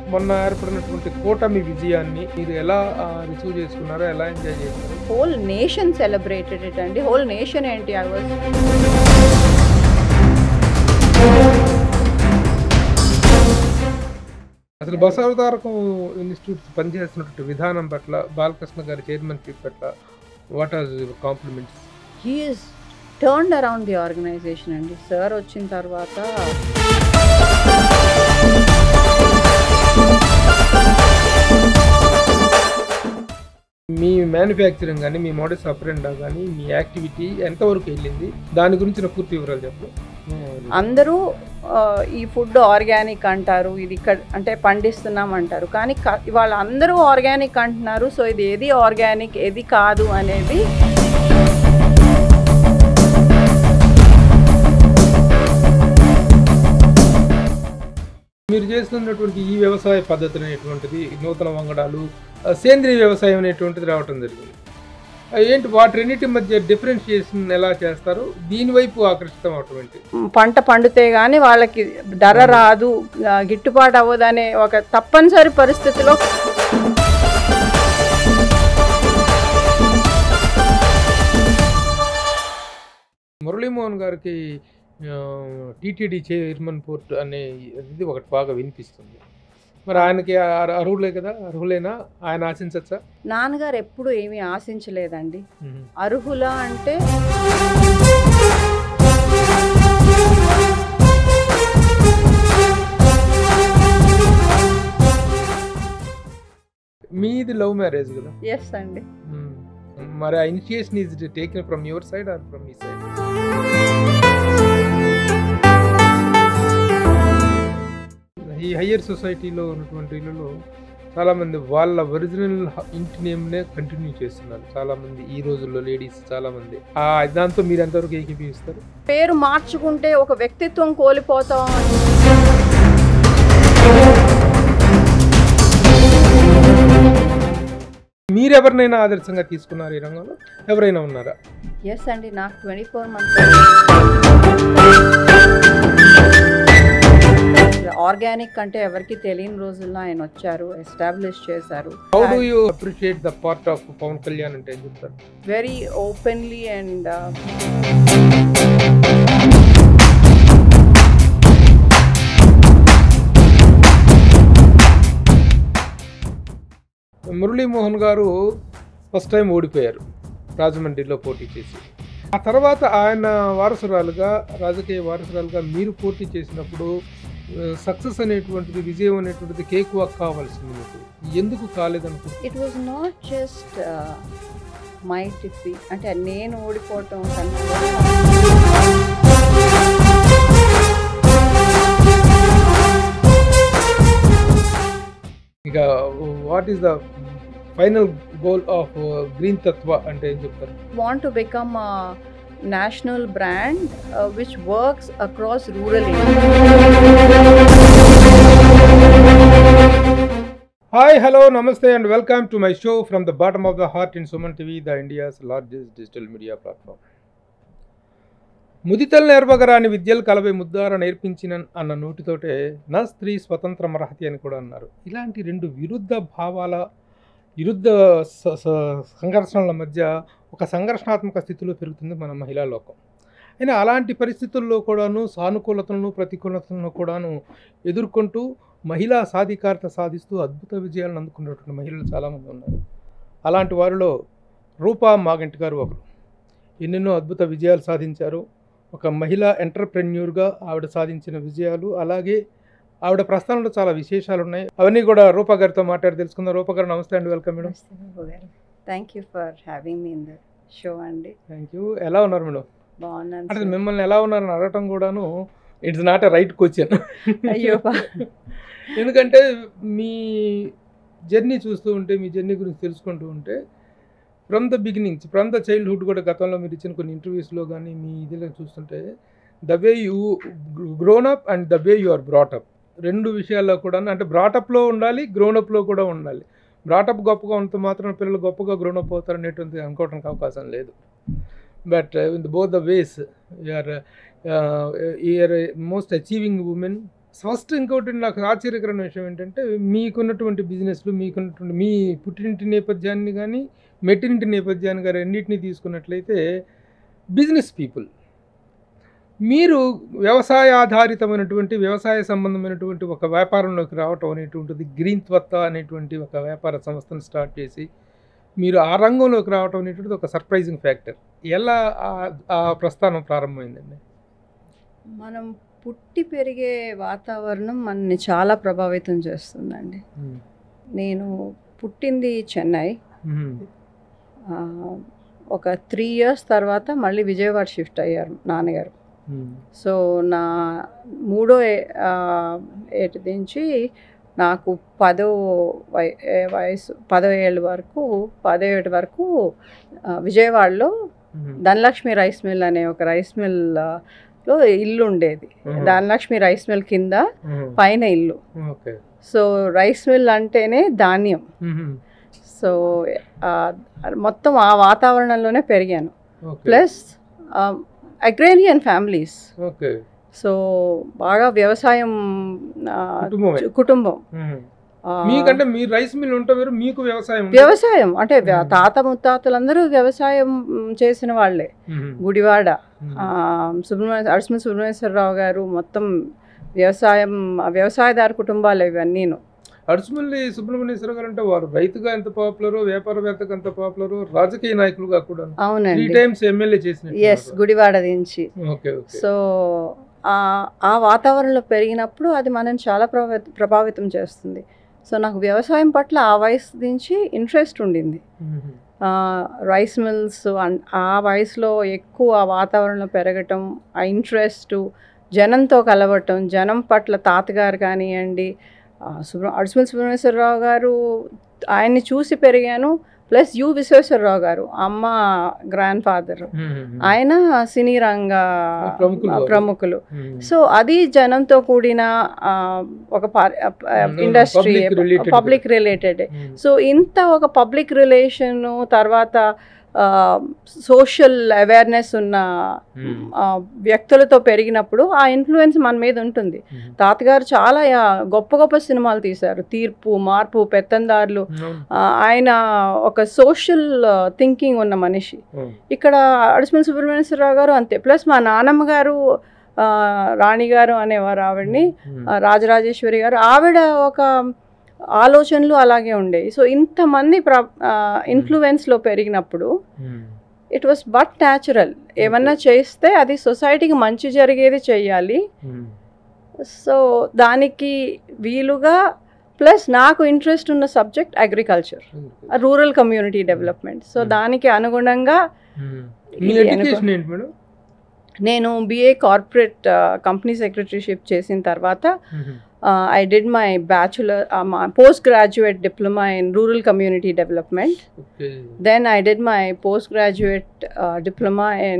మొన్న ఏర్పడినటువంటి కూటమి విజయాన్ని మీరు ఎలా రిసీవ్ చేసుకున్నారో ఎలా ఎంజాయ్ చేశారు హోల్ నేషన్ సెలబ్రేటెడ్ ఇట్ అండి హోల్ నేషన్ ఏంటి ఐ వాజ్ అసలు బసవతారకం ఇన్స్టిట్యూట్ పనిచేస్తున్నటువంటి విధానం పట్ల బాలకృష్ణ గారి చైర్మన్షిప్ పట్ల what are compliments he's turned around the organisation అండి సార్ వచ్చిన తర్వాత మీ మ్యానుఫ్యాక్చరింగ్ కానీ మీ మోడల్స్ అప్రెండా కానీ మీ యాక్టివిటీ ఎంతవరకు వెళ్ళింది దాని గురించిన పూర్తి వివరాలు చెప్పండి అందరూ ఆ, ఈ ఫుడ్ ఆర్గానిక్ అంటారు ఇది ఇక్కడ అంటే పండిస్తున్నాం అంటారు కానీ క- ఇవాళ అందరూ ఆర్గానిక్ అంటున్నారు సో ఇది ఏది ఆర్గానిక్ ఏది కాదు అనేది మీరు చేస్తున్నటువంటి ఈ వ్యవసాయ పద్ధతి అనేటువంటిది నూతన వంగడాలు ఆ, సేంద్రియ వ్యవసాయం అనేటువంటిది రావటం జరిగింది ఆ, ఏంటి వాటి రెండింటి మధ్య డిఫరెన్షియేషన్ ఎలా చేస్తారు దీని వైపు ఆకర్షితం అవటం ఏంటి పంట పండితే కానీ వాళ్ళకి ధర రాదు ఆ, గిట్టుబాటు అవ్వదనే ఒక తప్పనిసరి పరిస్థితిలో మురళీమోహన్ గారికి టీటీడీ చైర్మన్ పోర్ట్ అనే ఇది ఒకటి బాగా వినిపిస్తుంది మరి ఆయనకి అర్- అర్హులే కదా అర్హులేనా ఆయన ఆశించచ్చా నాన్నగారు ఎప్పుడు ఏమీ ఆశించలేదండి అర్హుల అంటే మీది లవ్ మ్యారేజ్ కదా ఎస్ అండి మ్మ్. మరి ఆ initiation is taken from your side or from మీ సైడ్ ఈ హయ్యర్ సొసైటీలో ఉన్నటువంటి ఇళ్ళలో చాలామంది వాళ్ళ ఒరిజినల్ ఇంటి నేమ్నే కంటిన్యూ చేస్తున్నారు చాలామంది ఈ రోజుల్లో లేడీస్ చాలామంది ఆ దాంతో మీరు ఎంతవరకు ఏకీభవిస్తారు పేరు మార్చుకుంటే ఒక వ్యక్తిత్వం కోల్పోతాం మీరు ఎవరినైనా ఆదర్శంగా తీసుకున్నారు ఈ రంగంలో ఎవరైనా ఉన్నారా ఎస్ అండి నాకు ట్వంటీ ఫోర్ మంత్స్ ఆర్గానిక్ అంటే ఎవరికి తెలియని రోజుల్లో ఆయన వచ్చారు ఎస్టాబ్లిష్ చేశారు how do you appreciate the part of Pawan Kalyan అంటే ఏం చెప్తారు వెరీ ఓపెన్లీ అండ్ మురళీమోహన్ గారు ఫస్ట్ టైం ఓడిపోయారు రాజమండ్రిలో పోటీ చేసి ఆ తర్వాత ఆయన వారసురాలుగా రాజకీయ వారసురాలుగా మీరు పోటీ చేసినప్పుడు సక్సెస్ అనేటువంటిది విజయం అనేటువంటిది కేక్ వాక్ కావాల్సింది మీకు ఎందుకు కాలేదనుకుంటున్నారు it was not just my టిఫీ అంటే నేను ఓడిపోవటం కన్నా ఇక what is the final goal of green Tatva అంటే ఏం చెప్తారు want to become a national brand uh, which works across rural India. Hi hello నమస్తే and welcome to my show from the bottom of the heart in Suman TV the India's largest digital media platform ముదితల్ నేర్పగరాని విద్యలు కలవే ముద్దార నేర్పించిన అన్న నోటితోటే నా స్త్రీ స్వతంత్ర మరహతి అని కూడా అన్నారు ఇలాంటి రెండు విరుద్ధ భావాల విరుద్ధ స- స- సంఘర్షణల మధ్య ఒక సంఘర్షణాత్మక స్థితిలో పెరుగుతుంది మన మహిళా లోకం అయినా అలాంటి పరిస్థితుల్లో కూడాను సానుకూలతలను ప్రతికూలతలను కూడాను ఎదుర్కొంటూ మహిళా సాధికారత సాధిస్తూ అద్భుత విజయాలను అందుకున్నటువంటి మహిళలు చాలామంది ఉన్నారు అలాంటి వారిలో రూపా మాగంటి గారు ఒకరు ఎన్నెన్నో అద్భుత విజయాలు సాధించారు ఒక మహిళా ఎంటర్ప్రెన్యూర్గా ఆవిడ సాధించిన విజయాలు అలాగే ఆవిడ ప్రస్థానంలో చాలా విశేషాలు ఉన్నాయి అవన్నీ కూడా రూపా గారితో మాట్లాడి తెలుసుకుందాం రూపా గారు నమస్తే అండి welcome madam thank you for having me in the show అండి థ్యాంక్ యూ ఎలా ఉన్నారు మేడం బాగున్నాను అంటే sir. మిమ్మల్ని ఎలా ఉన్నారని అడగటం కూడాను it's not a right question అయ్యో బా. ఎందుకంటే మీ జర్నీ చూస్తూ ఉంటే మీ జర్నీ గురించి తెలుసుకుంటూ ఉంటే from the beginnings from the childhood కూడా గతంలో మీరు ఇచ్చిన కొన్ని ఇంటర్వ్యూస్లో కానీ మీ ఇదిలో చూస్తుంటే the way you grown up and the way you are brought up రెండు విషయాల్లో కూడా అంటే బ్రాటప్లో ఉండాలి గ్రోనప్లో కూడా ఉండాలి బ్రాటప్ గొప్పగా ఉంటే మాత్రం పిల్లలు గొప్పగా గ్రోనప్ అవుతారు అనేటువంటి అనుకోవడానికి అవకాశం లేదు but in the both the ways you're you're most achieving women first ఇంకోటి నాకు ఆశ్చర్యకరమైన విషయం ఏంటంటే మీకున్నటువంటి బిజినెస్లు మీకున్నటువంటి మీ పుట్టినింటి నేపథ్యాన్ని కానీ మెట్టినింటి నేపథ్యాన్ని కానీ రెండింటినీ తీసుకున్నట్లయితే బిజినెస్ పీపుల్ మీరు వ్యవసాయ ఆధారితమైనటువంటి వ్యవసాయ సంబంధమైనటువంటి ఒక వ్యాపారంలోకి రావటం అనేటువంటిది గ్రీన్ త్వత్త అనేటువంటి ఒక వ్యాపార సంస్థను స్టార్ట్ చేసి మీరు ఆ రంగంలోకి రావటం అనేటువంటిది ఒక సర్ప్రైజింగ్ ఫ్యాక్టర్ ఎలా ఆ- ఆ ప్రస్థానం ప్రారంభమైందండి మనం పుట్టి పెరిగే వాతావరణం మనని చాలా ప్రభావితం చేస్తుందండి నేను పుట్టింది చెన్నై మ్మ్. ఆ, ఒక త్రీ ఇయర్స్ తర్వాత మళ్ళీ విజయవాడ షిఫ్ట్ అయ్యారు నాన్నగారు మ్మ్. సో నా మూడో ఏ- ఆ, ఏటి నుంచి నాకు పదో వయ ఏ- వయసు పదో ఏళ్ళ వరకు పదో ఏటి వరకు ఆ, విజయవాడలో మ్మ్. ధనలక్ష్మి రైస్ మిల్ అనే ఒక రైస్ మిల్ ఆ, లో ఇల్లు ఉండేది మ్మ్. ధనలక్ష్మి రైస్ మిల్ కింద మ్మ్. పైన ఇల్లు ఓకే సో రైస్ మిల్ అంటేనే ధాన్యం మ్మ్. సో ఆ, మొత్తం ఆ వాతావరణంలోనే పెరిగాను okay plus agrarian families okay so బాగా వ్యవసాయం ఆ, కుటుంబమే చు- కుటుంబం మ్మ్. ఆ, మీకంటే మీ రైస్ మిల్ ఉంటే వేరు మీకు వ్యవసాయం ఉండదు. వ్యవసాయం అంటే వ్య- మ్మ్. తాత ముత్తాతలందరూ వ్యవసాయం మ్, చేసిన వాళ్ళే మ్మ్. గుడివాడ మ్మ్. ఆ, సుబ్రహ్మణ్య అరసమ సుబ్రహ్మణ్యేశ్వరరావు గారు మొత్తం వ్యవసాయం వ్యవసాయదారు కుటుంబాలు ఇవన్నీను అడుసుమల్లి సుబ్రహ్మణ్యేశ్వర గారు అంటే వారు రైతుగా ఎంత పాపులరో వ్యాపారవేత్తగా ఎంత పాపులరో రాజకీయ నాయకులుగా కూడా త్రీ అవునండి టైమ్స్ ఎమ్మెల్యే చేసిన ఎస్ గుడివాడ నుంచి ఓకే ఓకే సో ఆ- ఆ వాతావరణంలో పెరిగినప్పుడు అది మనం చాలా ప్రభావిత ప్రభావితం చేస్తుంది సో నాకు వ్యవసాయం పట్ల ఆ వయసు నుంచి ఇంట్రెస్ట్ ఉండింది మ్మ్. ఆ, రైస్ మిల్స్ అన్- ఆ వయసులో ఎక్కువ ఆ వాతావరణంలో పెరగటం ఆ ఇంట్రెస్ట్ జనంతో కలవటం జనం పట్ల తాతగారు కానివ్వండి ఆ, సుబ్ర అడుసుమల్ సుబ్రహ్మణ్యేశ్వరరావు గారు ఆయన్ని చూసి పెరిగాను ప్లస్ యు విశ్వేశ్వరరావు గారు అమ్మ గ్రాండ్ ఫాదర్ మ్మ్. ఆయన సినీ రంగ ప్రముఖులు వారు. ప్రముఖులు మ్మ్. సో అది జనంతో కూడిన ఆ, ఒక అవును, industry public related public related మ్మ్. సో ఇంత ఒక పబ్లిక్ రిలేషన్ తర్వాత సోషల్ అవేర్నెస్ ఉన్న మ్మ్. ఆ, వ్యక్తులతో పెరిగినప్పుడు ఆ ఇన్ఫ్లుయెన్స్ మన మీద ఉంటుంది మ్మ్. తాతగారు చాలా ఆ, గొప్ప గొప్ప సినిమాలు తీశారు తీర్పు మార్పు పెత్తందారులు అవును. ఆ, ఆయన ఒక సోషల్ థింకింగ్ ఉన్న మనిషి అవును. ఇక్కడ అడిసిమల్ సుబ్రహ్మణ్యేశ్వరరావు గారు అంతే ప్లస్ మా నానమ్మ గారు ఆ, రాణి గారు అనేవారు ఆవిడ్ని మ్మ్. ఆ, రాజరాజేశ్వరి గారు ఆవిడ ఒక ఆలోచనలు అలాగే ఉండేవి సో ఇంతమంది ప్ర ఇన్ఫ్లుయెన్స్లో పెరిగినప్పుడు మ్మ్. ఇట్ వాస్ బట్ న్యాచురల్ ఏమన్నా చేస్తే అది సొసైటీకి మంచి జరిగేది చేయాలి మ్మ్. సో దానికి వీలుగా ప్లస్ నాకు ఇంట్రెస్ట్ ఉన్న subject agriculture rural community development so Hmm. దానికి అనుగుణంగా మ్మ్. మీ ఇది ఎడ్యుకేషన్ ఏంటి మేడం నేను బిఏ కార్పొరేట్ కంపెనీ సెక్రటరీషిప్ చేసిన తర్వాత మ్మ్. I did my bachelor post graduate diploma in rural community development okay then I did my post graduate diploma in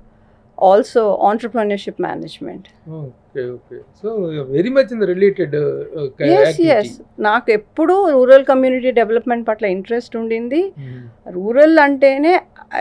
also entrepreneurship management okay okay so very much in the related yes yes నాకు ఎప్పుడూ rural community development పట్ల interest ఉండింది rural అంటేనే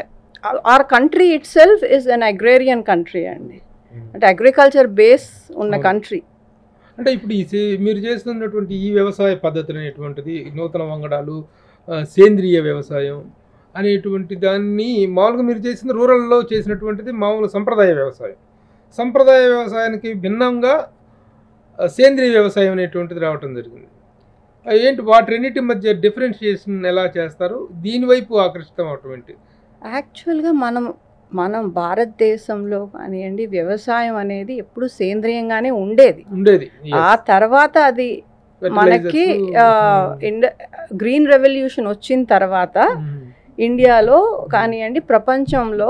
our country itself is an agrarian country అండి అంటే agriculture base ఉన్న అవును. Country అంటే ఇప్పుడు ఈ సే- మీరు చేస్తున్నటువంటి ఈ వ్యవసాయ పద్ధతి అనేటువంటిది నూతన వంగడాలు ఆ, సేంద్రియ వ్యవసాయం అనేటువంటి దాన్ని మామూలుగా మీరు చేసిన రూరల్లో చేసినటువంటిది మామూలు సంప్రదాయ వ్యవసాయం సంప్రదాయ వ్యవసాయానికి భిన్నంగా ఆ, సేంద్రియ వ్యవసాయం అనేటువంటిది రావటం జరిగింది ఆ, ఏంటి వాటి రెండింటి మధ్య డిఫరెన్షియేషన్ ఎలా చేస్తారు దీనివైపు ఆకర్షితం అవటం ఏంటి యాక్చువల్గా మనం మనం భారతదేశంలో కానివ్వండి వ్యవసాయం అనేది ఎప్పుడు సేంద్రియంగానే ఉండేది ఉండేది ఆ తర్వాత అది మనకి ఇండ గ్రీన్ రెవల్యూషన్ వచ్చిన తర్వాత ఇండియాలో కానివ్వండి ప్రపంచంలో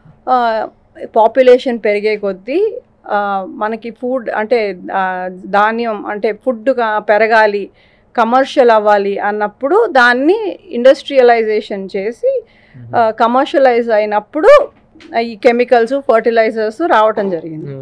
పాపులేషన్ పెరిగే కొద్దీ ఆ, మనకి ఫుడ్ అంటే ఆ, ధాన్యం అంటే ఫుడ్ పెరగాలి కమర్షియల్ అవ్వాలి అన్నప్పుడు దాన్ని ఇండస్ట్రియలైజేషన్ చేసి కమర్షియలైజ్ అయినప్పుడు ఈ కెమికల్స్ ఫర్టిలైజర్స్ రావటం జరిగింది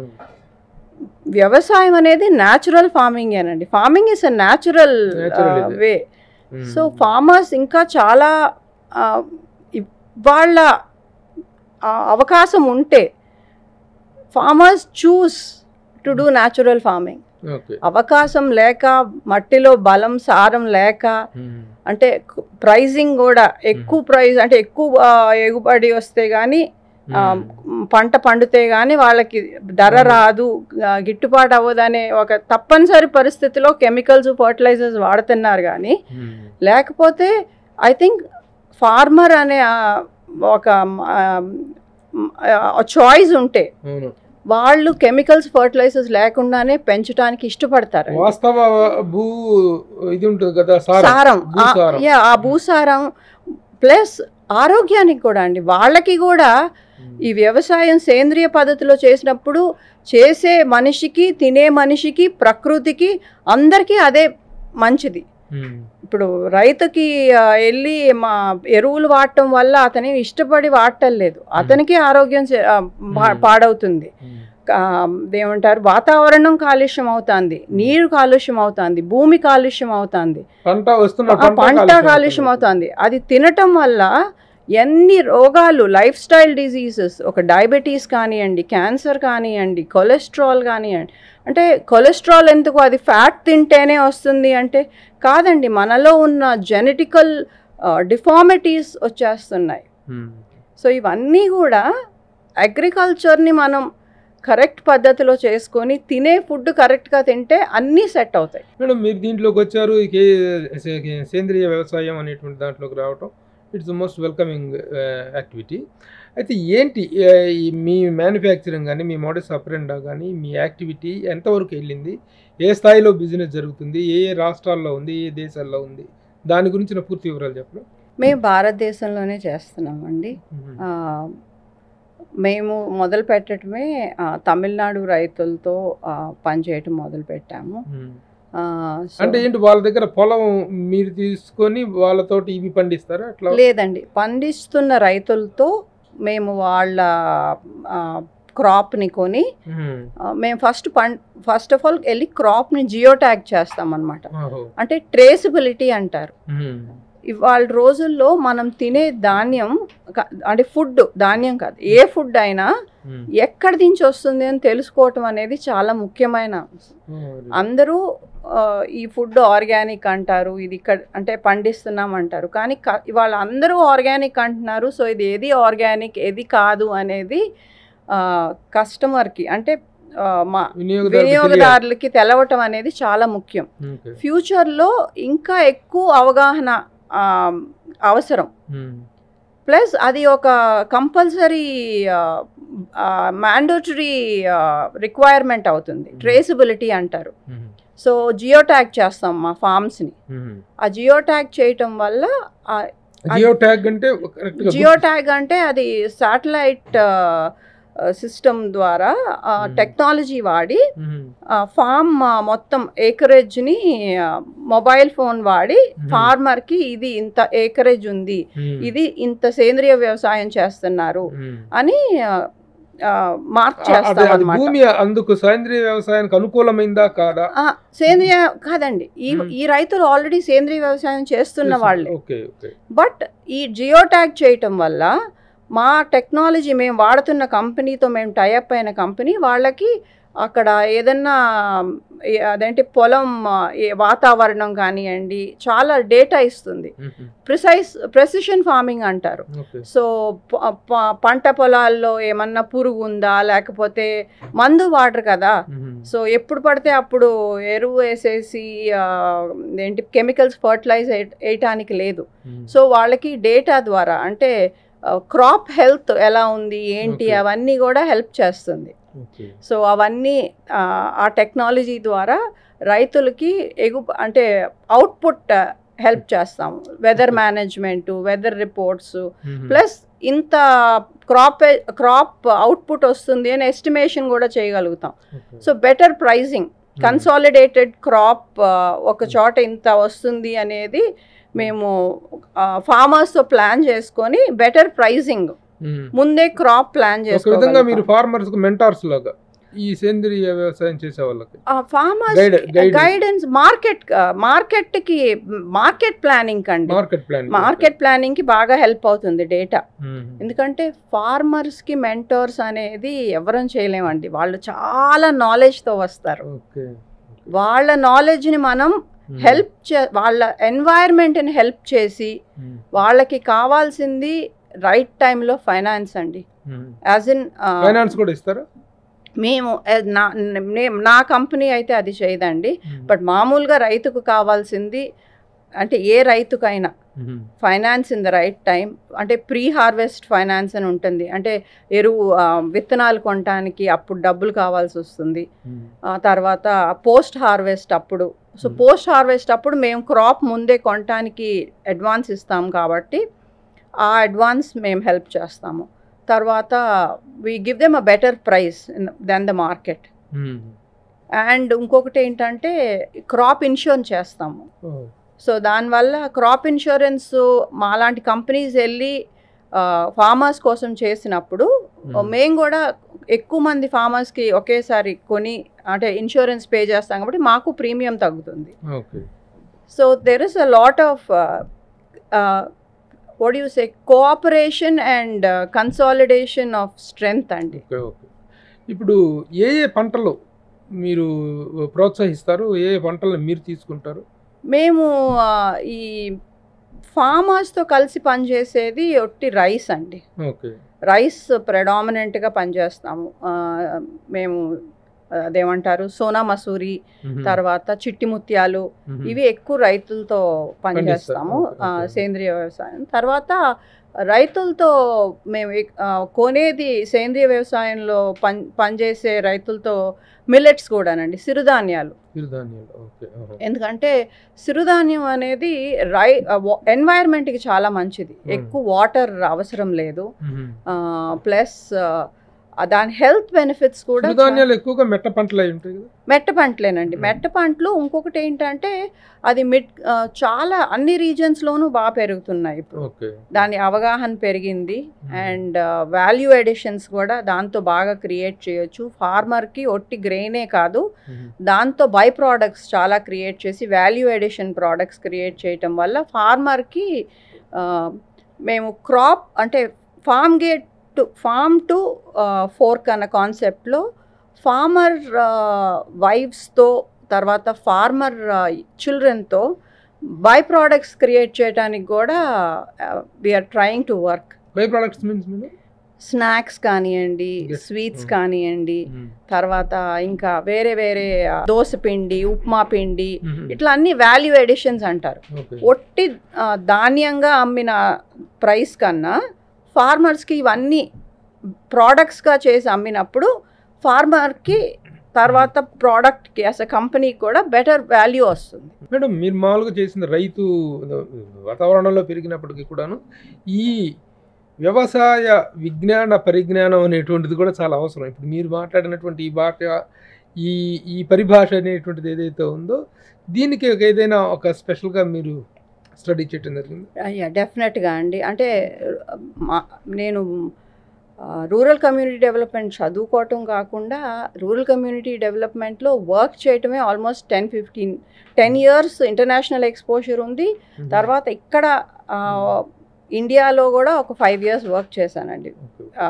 వ్యవసాయం అనేది న్యాచురల్ ఫార్మింగ్ ఏనండి farming is a natural Natural ఇది. వే సో ఫార్మర్స్ ఇంకా చాలా ఆ, ఇ- వాళ్ళ ఆ, అవకాశం ఉంటే farmers choose to do natural farming okay అవకాశం లేక మట్టిలో బలం సారం లేక మ్మ్. అంటే ప్రైజింగ్ కూడా ఎక్కువ ప్రైజ్ అంటే ఎక్కువ ఆ, ఎగుబడి వస్తే కానీ ఆ, మ్మ్. పంట పండితే కానీ వాళ్ళకి ధర అవును. రాదు ఆ, గిట్టుబాటు అవ్వదనే ఒక తప్పనిసరి పరిస్థితిలో కెమికల్స్ ఫర్టిలైజర్స్ వాడుతున్నారు కానీ మ్మ్. లేకపోతే ఐ థింక్ ఫార్మర్ అనే ఆ, ఒక చాయిస్ ఉంటే అవును వాళ్ళు కెమికల్స్ ఫర్టిలైజర్స్ లేకుండానే పెంచడానికి ఇష్టపడతారు వాస్తవ భూ ఇది ఉంటుంది కదా సారం సారం ఆ- భూసారం. యా, ఆ భూసారం ప్లస్ ఆరోగ్యానికి కూడా అండి వాళ్ళకి కూడా మ్మ్. ఈ వ్యవసాయం సేంద్రియ పద్ధతిలో చేసినప్పుడు చేసే మనిషికి తినే మనిషికి ప్రకృతికి అందరికీ అదే మంచిది మ్మ్. ఇప్పుడు రైతుకి ఆ, వెళ్ళి మా ఎరువులు వాడటం వల్ల అతని ఇష్టపడి వాడటం లేదు అతనికి ఆరోగ్యం చే- ఆ, పా- మ్మ్. పాడవుతుంది మ్మ్. ఆ, ఏమంటారు వాతావరణం కాలుష్యం అవుతుంది నీరు కాలుష్యం అవుతుంది భూమి కాలుష్యం అవుతుంది పంట వస్తున్న ఆ పంట కాలుష్యం అవుతుంది అది తినటం వల్ల ఎన్ని రోగాలు లైఫ్ స్టైల్ డిజీజెస్ ఒక డయాబెటీస్ కానివ్వండి క్యాన్సర్ కానివ్వండి కొలెస్ట్రాల్ కానివ్వండి అంటే కొలెస్ట్రాల్ ఎందుకు అది ఫ్యాట్ తింటేనే వస్తుంది అంటే కాదండి మనలో ఉన్న జెనెటికల్ డిఫార్మిటీస్ వచ్చేస్తున్నాయి మ్మ్. సో ఇవన్నీ కూడా అగ్రికల్చర్ని మనం కరెక్ట్ పద్ధతిలో చేసుకొని తినే ఫుడ్ కరెక్ట్గా తింటే అన్నీ సెట్ అవుతాయి మేడం మీరు దీంట్లోకి వచ్చారు ఈ కే- సే- సేంద్రియ వ్యవసాయం అనేటువంటి దాంట్లోకి రావటం ఇట్స్ మోస్ట్ వెల్కమింగ్ యాక్టివిటీ అయితే ఏంటి ఆ, ఈ మీ మ్యానుఫ్యాక్చరింగ్ కానీ మీ మోడల్స్ అప్రెండా కానీ మీ యాక్టివిటీ ఎంతవరకు వెళ్ళింది ఏ స్థాయిలో బిజినెస్ జరుగుతుంది ఏ ఏ రాష్ట్రాల్లో ఉంది ఏ దేశాల్లో ఉంది దాని గురించిన పూర్తి వివరాలు చెప్పడం మేము భారతదేశంలోనే చేస్తున్నామండి ఆ, మేము మొదలు పెట్టడమే ఆ, తమిళనాడు రైతులతో ఆ, పనిచేయటం మొదలు పెట్టాము ఆ, సో- అంటే ఏంటి వాళ్ళ దగ్గర పొలం మీరు తీసుకొని వాళ్ళతోటి ఇవి పండిస్తారా అట్లా లేదండి పండిస్తున్న రైతులతో మేము వాళ్ళ క్రాప్ని కొని మ్మ్. ఆ, మేము ఫస్ట్ పం ఫస్ట్ ఆఫ్ ఆల్ వెళ్ళి క్రాప్ని జియో ట్యాగ్ చేస్తామన్నమాట ఆహో. అంటే ట్రేసబిలిటీ అంటారు మ్మ్. ఇవాళ రోజుల్లో మనం తినే ధాన్యం క- అంటే ఫుడ్ ధాన్యం కాదు ఏ ఫుడ్ అయినా మ్మ్. ఎక్కడి నుంచి వస్తుంది అని తెలుసుకోవటం అనేది చాలా ముఖ్యమైన అంశం. అందరూ ఆ, ఈ ఫుడ్ ఆర్గానిక్ అంటారు ఇది ఇక్కడ అంటే పండిస్తున్నాం అంటారు కానీ క- ఇవాళ అందరూ ఆర్గానిక్ అంటున్నారు సో ఇది ఏది ఆర్గానిక్ ఏది కాదు అనేది కస్టమర్కి అంటే ఆ, మా వినియోగదారులకు తెలియాలి. వినియోగదారులకి తెలవటం అనేది చాలా ముఖ్యం ఓకే. ఫ్యూచర్లో ఇంకా ఎక్కువ అవగాహన ఆ, అవసరం మ్మ్. ప్లస్ అది ఒక కంపల్సరీ మ్యాండేటరీ రిక్వైర్మెంట్ అవుతుంది Hmm. ట్రేసబిలిటీ అంటారు మ్మ్. సో జియో ట్యాగ్ చేస్తాం మా ఫార్మ్స్ని మ్మ్. ఆ జియో ట్యాగ్ చేయటం వల్ల జియో ట్యాగ్ అంటే కరెక్ట్ జియో ట్యాగ్ అంటే అది శాటిలైట్ సిస్టమ్ ద్వారా Hmm. టెక్నాలజీ వాడి ఫామ్ మొత్తం ఏకరేజ్ని మొబైల్ ఫోన్ వాడి ఫార్మర్కి ఇది ఇంత ఏకరేజ్ ఉంది ఇది ఇంత సేంద్రియ వ్యవసాయం చేస్తున్నారు అని మార్క్ చేస్తాం అనమాట భూమి అందుకు సేంద్రియ వ్యవసాయానికి అనుకూలమైందా కాదా సేంద్రియ కాదండి ఈ Hmm. ఈ రైతులు ఆల్రెడీ సేంద్రియ వ్యవసాయం చేస్తున్న వాళ్ళే ఓకే ఓకే బట్ ఈ జియో ట్యాగ్ చేయటం వల్ల మా టెక్నాలజీ మేము వాడుతున్న కంపెనీతో మేము టైఅప్ అయిన కంపెనీ వాళ్ళకి అక్కడ ఏదన్నా ఏ- అదేంటి పొలం ఆ, ఏ వాతావరణం కానివ్వండి చాలా డేటా ఇస్తుంది ప్రిసైజ్ ప్రెసిషన్ ఫార్మింగ్ అంటారు ఓకే సో ప- ప- పంట పొలాల్లో ఏమన్నా పురుగు ఉందా లేకపోతే మందు వాడరు కదా సో ఎప్పుడు పడితే అప్పుడు ఎరువు వేసేసి ఆ, ఏంటి కెమికల్స్ ఫర్టిలైజ్ వేయటానికి లేదు సో వాళ్ళకి డేటా ద్వారా అంటే క్రాప్ హెల్త్ ఎలా ఉంది ఏంటి Okay. అవన్నీ కూడా హెల్ప్ చేస్తుంది ఓకే సో అవన్నీ ఆ, ఆ టెక్నాలజీ ద్వారా రైతులకి ఎగు అంటే అవుట్పుట్ హెల్ప్ చేస్తాము weather Okay. Management weather reports plus ఇంత క్రాప్ క్రాప్ అవుట్పుట్ వస్తుంది అని ఎస్టిమేషన్ కూడా చేయగలుగుతాం so better pricing consolidated crop ఒక చోట ఇంత వస్తుంది అనేది మేము ఫార్మర్స్తో ప్లాన్ చేసుకొని బెటర్ ప్రైజింగ్ ముందే క్రాప్ ప్లాన్ ఒక విధంగా మీరు చేసుకోగలుగుతాం ఫార్మర్స్ కు మెంటార్స్ లాగా ఈ సేంద్రియ వ్యవసాయం చేసే వాళ్ళకి farmers Guide- guidance. Guidance market మార్కెట్కి మార్కెట్ ప్లానింగ్ కండి మార్కెట్ ప్లాన్ మార్కెట్ ప్లానింగ్కి బాగా హెల్ప్ అవుతుంది డేటా ఎందుకంటే ఫార్మర్స్కి మెంటర్స్ అనేది ఎవరం చేయలేమండి వాళ్ళు చాలా నాలెడ్జ్తో వస్తారు ఓకే వాళ్ళ నాలెడ్జ్ని మనం హెల్ప్ చే వాళ్ళ ఎన్వైర్న్మెంట్ని హెల్ప్ చేసి వాళ్ళకి కావాల్సింది రైట్ టైంలో ఫైనాన్స్ అండి యాజ్ ఇన్ ఫైనాన్స్ కూడా ఇస్తారా మేము as నా నే- నా కంపెనీ అయితే అది చేయదండి బట్ మామూలుగా రైతుకు కావాల్సింది అంటే ఏ రైతుకైనా finance in the right time అంటే ప్రీ హార్వెస్ట్ ఫైనాన్స్ అని ఉంటుంది అంటే ఎరువు ఆ, విత్తనాలు కొనడానికి అప్పుడు డబ్బులు కావాల్సి వస్తుంది ఆ తర్వాత పోస్ట్ హార్వెస్ట్ అప్పుడు సో Hmm. పోస్ట్ హార్వెస్ట్ అప్పుడు మేము క్రాప్ ముందే కొనడానికి అడ్వాన్స్ ఇస్తాం కాబట్టి ఆ అడ్వాన్స్ మేము హెల్ప్ చేస్తాము తర్వాత we give them a better price then the market and ఇంకొకటి ఏంటంటే క్రాప్ ఇన్సూరెన్స్ చేస్తాము సో దానివల్ల క్రాప్ ఇన్సూరెన్స్ మాలాంటి కంపెనీస్ వెళ్ళి ఫార్మర్స్ కోసం చేసినప్పుడు మేము కూడా ఎక్కువ మంది ఫార్మర్స్కి ఒకేసారి కొని అంటే ఇన్సూరెన్స్ పే చేస్తాం కాబట్టి మాకు ప్రీమియం తగ్గుతుంది okay so there is a lot of what you say cooperation and consolidation of strength అండి ఓకే ఓకే ఇప్పుడు ఏ ఏ పంటలు మీరు ప్రోత్సహిస్తారు ఏ ఏ పంటలను మీరు తీసుకుంటారు మేము ఆ, ఈ ఫార్మర్స్తో కలిసి పనిచేసేది ఒట్టి రైస్ అండి ఓకే రైస్ ప్రెడామినెంట్గా పనిచేస్తాము ఆ, మేము అదేమంటారు సోనా మసూరి తర్వాత చిట్టి ముత్యాలు ఇవి ఎక్కువ రైతులతో పనిచేస్తాము పండిస్తారు. ఆ, ఓకే. సేంద్రియ వ్యవసాయం తర్వాత రైతులతో మేము ఎక్- ఆ, కొనేది సేంద్రియ వ్యవసాయంలో పని పనిచేసే రైతులతో మిల్లెట్స్ కూడానండి సిరుధాన్యాలు చిరుధాన్యాలు ఓకే ఓహో. ఎందుకంటే సిరుధాన్యం అనేది రై ఎన్వైర్న్మెంట్కి చాలా మంచిది Hmm. ఎక్కువ వాటర్ అవసరం లేదు మ్మ్. ప్లస్ దాని హెల్త్ బెనిఫిట్స్ కూడా చా- చిరుధాన్యాలు ఎక్కువగా మెట్ట పంటలు అయి ఉంటాయి కదా మెట్ట పంటలేనండి Hmm. మెట్ట పంటలు ఇంకొకటి ఏంటంటే అది మిడ్ ఆ, చాలా అన్ని రీజన్స్లోనూ బాగా పెరుగుతున్నాయి ఇప్పుడు ఓకే దాని అవగాహన పెరిగింది అండ్ వాల్యూ ఎడిషన్స్ కూడా దాంతో బాగా క్రియేట్ చేయొచ్చు ఫార్మర్కి ఒట్టి గ్రెయినే కాదు మ్మ్. దాంతో బై ప్రోడక్ట్స్ చాలా క్రియేట్ చేసి వాల్యూ ఎడిషన్ ప్రోడక్ట్స్ క్రియేట్ చేయటం వల్ల ఫార్మర్కి మేము క్రాప్ అంటే farm gate to farm to fork అన్న కాన్సెప్ట్లో ఫార్మర్ వైఫ్స్తో తర్వాత ఫార్మర్ చిల్డ్రన్తో బై ప్రోడక్ట్స్ క్రియేట్ చేయడానికి కూడా we're trying to work by products means మీరు స్నాక్స్ కానివ్వండి Yes. Sweets Mm. కానివ్వండి మ్మ్. తర్వాత ఇంకా వేరే వేరే ఆ, దోస పిండి ఉప్మా పిండి మ్మ్. ఇట్లా అన్ని వాల్యూ ఎడిషన్స్ అంటారు ఓకే ఒట్టి ఆ, ధాన్యంగా అమ్మిన ప్రైస్ కన్నా ఫార్మర్స్కి ఇవన్నీ ప్రోడక్ట్స్గా చేసి అమ్మినప్పుడు ఫార్మర్కి తర్వాత ప్రోడక్ట్కి అసలు కంపెనీకి కూడా బెటర్ వాల్యూ వస్తుంది మేడం మీరు మామూలుగా చేసిన రైతు వాతావరణంలో పెరిగినప్పటికీ కూడాను ఈ వ్యవసాయ విజ్ఞాన పరిజ్ఞానం అనేటువంటిది కూడా చాలా అవసరం ఇప్పుడు మీరు మాట్లాడినటువంటి ఈ భాష ఈ ఈ పరిభాష అనేటువంటిది ఏదైతే ఉందో దీనికి ఒక ఏదైనా ఒక స్పెషల్గా మీరు స్టడీ చేయటం జరిగింది అయ్యా డెఫినెట్గా అండి అంటే మా నేను రూరల్ కమ్యూనిటీ డెవలప్మెంట్ చదువుకోవటం కాకుండా రూరల్ కమ్యూనిటీ డెవలప్మెంట్లో వర్క్ చేయటమే almost ten fifteen ten years international exposure ఉంది తర్వాత ఇక్కడ ఆ, ఇండియాలో కూడా ఒక ఫైవ్ ఇయర్స్ వర్క్ చేశానండి ఓకే. ఆ,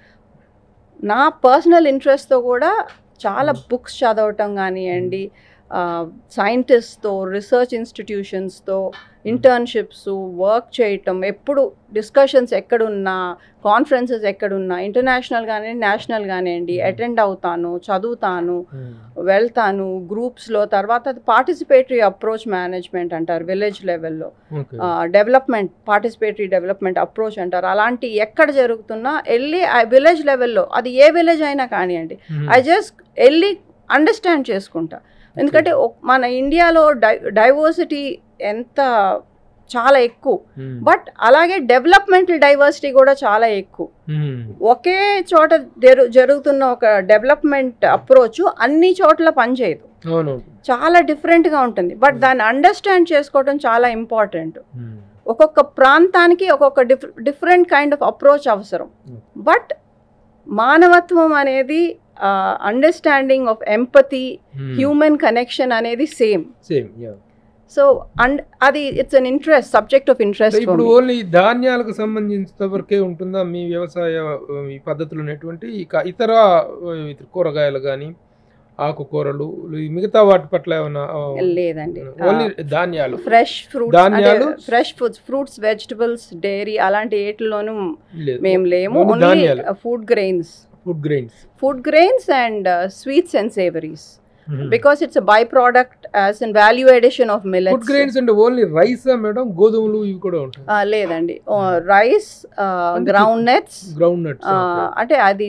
నా పర్సనల్ ఇంట్రెస్ట్తో కూడా చాలా బుక్స్ చదవటం కానివ్వండి సైంటిస్ట్తో రీసెర్చ్ ఇన్స్టిట్యూషన్స్తో ఇంటర్న్షిప్స్ వర్క్ చేయటం ఎప్పుడు డిస్కషన్స్ ఎక్కడున్నా కాన్ఫరెన్సెస్ ఎక్కడున్నా ఇంటర్నేషనల్ కానివ్వండి నేషనల్ కానివ్వండి అటెండ్ అవుతాను చదువుతాను మ్మ్. వెళ్తాను గ్రూప్స్లో తర్వాత అది పార్టిసిపేటరీ అప్రోచ్ మేనేజ్మెంట్ అంటారు విలేజ్ లెవెల్లో okay development participatory development approach అంటారు అలాంటి ఎక్కడ జరుగుతున్నా వెళ్ళి ఆ విలేజ్ లెవెల్లో అది ఏ విలేజ్ అయినా కానివ్వండి మ్మ్. ఐ జస్ట్ వెళ్ళి అండర్స్టాండ్ చేసుకుంటా ఎందుకంటే ఒక్- మన ఇండియాలో డై డైవర్సిటీ ఎంత చాలా ఎక్కువ మ్మ్. బట్ అలాగే డెవలప్మెంటల్ డైవర్సిటీ కూడా చాలా ఎక్కువ మ్మ్. ఒకే చోట జరు జరుగుతున్న ఒక డెవలప్మెంట్ అప్రోచ్ అన్ని చోట్ల పనిచేయదు అవును చాలా డిఫరెంట్గా ఉంటుంది బట్ దాన్ని అండర్స్టాండ్ చేసుకోవడం చాలా ఇంపార్టెంట్ మ్మ్. ఒక్కొక్క ప్రాంతానికి ఒక్కొక్క డిఫ్ డిఫరెంట్ కైండ్ ఆఫ్ అప్రోచ్ అవసరం Mm. బట్ మానవత్వం అనేది అండర్స్టాండింగ్ ఆఫ్ ఎంపతి మ్మ్. హ్యూమన్ కనెక్షన్ అనేది same same yeah so and అది it's an interest subject of interest ఇప్పుడు ఓన్లీ ధాన్యాలకు సంబంధించిన వరకే ఉంటుందా మీ వ్యవసాయ ఆ, ఈ పద్ధతులు అనేటువంటి ఇక ఇతర ఆ, ఇతర కూరగాయలు కానీ ఆకుకూరలు ఈ మిగతా వాటి పట్ల ఏమైనా ఆ, లేదండి ఓన్లీ ధాన్యాలు ఫ్రెష్ ఫ్రూట్స్ ధాన్యాలు? Fresh foods fruits vegetables dairy అలాంటి ఏటిలోనూ లేదు మేము లేము Only ఓన్లీ ధాన్యాలు. Food grains food grains food grains and sweets and savouries because it's by product as in value addition of food millets grains అంటే only rice madam గోధుమలు ఇవి కూడా ఉంటాయి లేదండి rice ground nuts ground nuts అంటే అది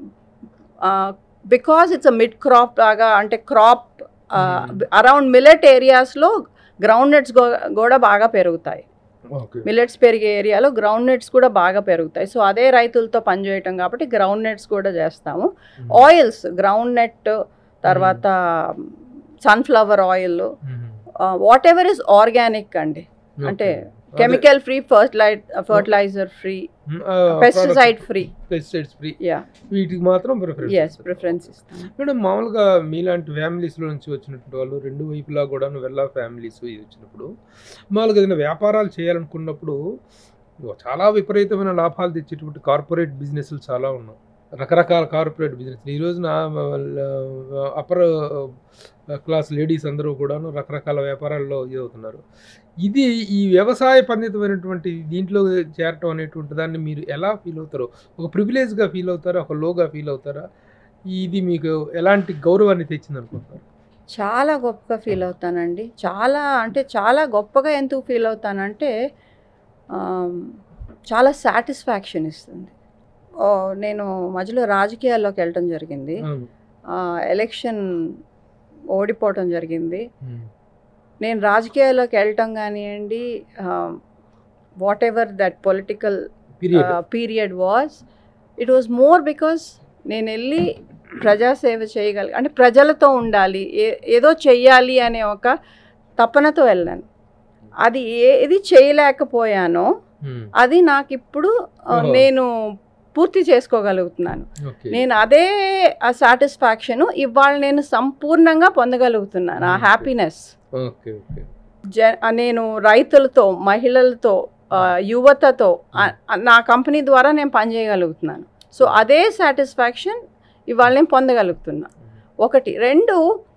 because it's a mid crop లాగా అంటే క్రాప్ Hmm. అరౌండ్ మిల్లెట్ ఏరియాస్లో గ్రౌండ్ నట్స్ కూడా బాగా పెరుగుతాయి ఓకే మిల్లెట్స్ పెరిగే ఏరియాలో గ్రౌండ్ నట్స్ కూడా బాగా పెరుగుతాయి సో అదే రైతులతో పనిచేయటం కాబట్టి గ్రౌండ్ నట్స్ కూడా చేస్తాము ఆయిల్స్ గ్రౌండ్ నెట్ తర్వాత sunflower oil whatever is organic అండి అంటే chemical free fertiliser fertiliser free pesticide free pesticides free yeah వీటికి మాత్రం ప్రిఫరెన్స్ ఎస్ ప్రిఫరెన్స్ ఇస్తాం మేడం మామూలుగా మీలాంటి ఫ్యామిలీస్లో నుంచి వచ్చినటువంటి వాళ్ళు రెండు వైపులా కూడా వెళ్ళా ఫ్యామిలీస్ ఇది వచ్చినప్పుడు మామూలుగా ఏదైనా వ్యాపారాలు చేయాలనుకున్నప్పుడు చాలా విపరీతమైన లాభాలు తెచ్చేటువంటి కార్పొరేట్ బిజినెస్లు చాలా ఉన్నాయి రకరకాల కార్పొరేట్ బిజినెస్ ఈ రోజున అప్పర్ క్లాస్ లేడీస్ అందరూ కూడాను రకరకాల వ్యాపారాల్లో ఇది అవుతున్నారు ఇది ఈ వ్యవసాయ పండితమైనటువంటి దీంట్లో చేరటం అనేటువంటి దాన్ని మీరు ఎలా ఫీల్ అవుతారో ఒక ప్రివిలేజ్గా ఫీల్ అవుతారా ఒక లోగా ఫీల్ అవుతారా ఇది మీకు ఎలాంటి గౌరవాన్ని తెచ్చింది అనుకుంటున్నారు చాలా గొప్పగా ఫీల్ అవుతానండి చాలా అంటే చాలా గొప్పగా ఎందుకు ఫీల్ అవుతానంటే ఆమ్, చాలా సాటిస్ఫాక్షన్ ఇస్తుంది ఓ, నేను మధ్యలో రాజకీయాల్లోకి వెళ్ళటం జరిగింది అవును. ఆ, ఎలక్షన్ ఓడిపోవటం జరిగింది ఉమ్. నేను రాజకీయాల్లోకి వెళ్ళటం కానివ్వండి whatever that political period period was it was more because నేను వెళ్ళి ప్రజాసేవ చేయగలి అంటే ప్రజలతో ఉండాలి ఏ- ఏదో చెయ్యాలి అనే ఒక తపనతో వెళ్ళాను అది ఏది చేయలేకపోయానో ఉమ్. అది నాకు ఇప్పుడు ఆ, ఓహో. నేను పూర్తి చేసుకోగలుగుతున్నాను ఓకే నేను అదే ఆ సాటిస్ఫాక్షన్ ఇవాళ నేను సంపూర్ణంగా పొందగలుగుతున్నాను ఆ Okay. హ్యాపీనెస్ ఓకే ఓకే జ నేను రైతులతో మహిళలతో ఆ, యువతతో ఆ- ఆ- నా కంపెనీ ద్వారా నేను పనిచేయగలుగుతున్నాను సో అదే సాటిస్ఫాక్షన్ ఇవాళ నేను పొందగలుగుతున్నా ఒకటి రెండు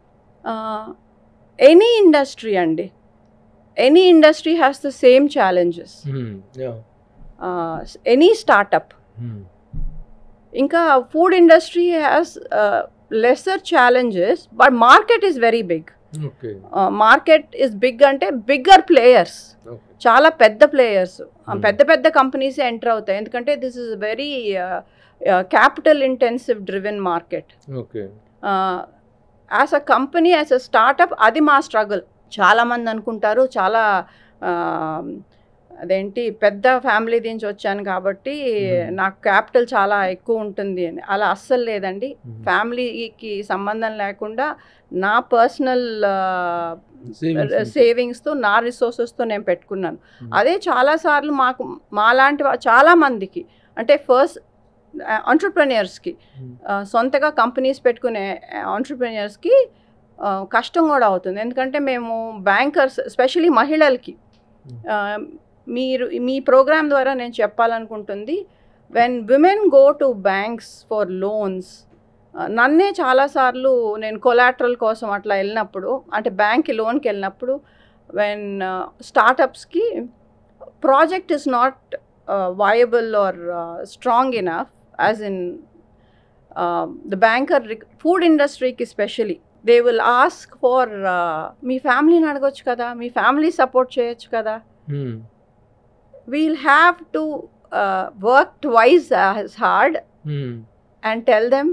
ఎనీ ఇండస్ట్రీ అండి any industry has the same challenges um. Yeah. Any startup um. ఇంకా food industry has lesser challenges but market is very big okay market is big అంటే బిగ్గర్ ప్లేయర్స్ ఓకే చాలా పెద్ద ప్లేయర్స్ Hmm. పెద్ద పెద్ద companies enter అవుతాయి ఎందుకంటే this is very capital intensive driven market okay as a company as a startup అది మా struggle చాలామంది అనుకుంటారు చాలా ఆ, అదేంటి పెద్ద ఫ్యామిలీ నుంచి వచ్చాను కాబట్టి Hmm. నాకు క్యాపిటల్ చాలా ఎక్కువ ఉంటుంది అని అలా అస్సలు లేదండి ఉమ్. ఫ్యామిలీకి సంబంధం లేకుండా నా పర్సనల్ Savings నుంచి. సేవింగ్స్తో నా రిసోర్సెస్తో నేను పెట్టుకున్నాను Hmm. అదే చాలాసార్లు మాకు మాలాంటి వా- చాలా మందికి అంటే ఫస్ట్ ఆంటర్ప్రెన్యూర్స్కి ఉమ్. సొంతగా కంపెనీస్ పెట్టుకునే ఆంటర్ప్రెన్యూర్స్కి కష్టం కూడా అవుతుంది ఎందుకంటే మేము బ్యాంకర్స్ ఎస్పెషలీ మహిళలకి Hmm. ఆ, మీరు మీ ప్రోగ్రామ్ ద్వారా నేను చెప్పాలనుకుంటుంది when women go to banks for loans నన్నే చాలాసార్లు నేను కొలాట్రల్ కోసం అట్లా వెళ్ళినప్పుడు అంటే బ్యాంక్కి లోన్కి వెళ్ళినప్పుడు వెన్ స్టార్టప్స్కి project is not viable or strong enough as in the banker food ఇండస్ట్రీకి specially they will ask for మీ ఫ్యామిలీని అడగొచ్చు కదా మీ ఫ్యామిలీ సపోర్ట్ చేయొచ్చు కదా um. We'll have to work twice as hard um. And tell them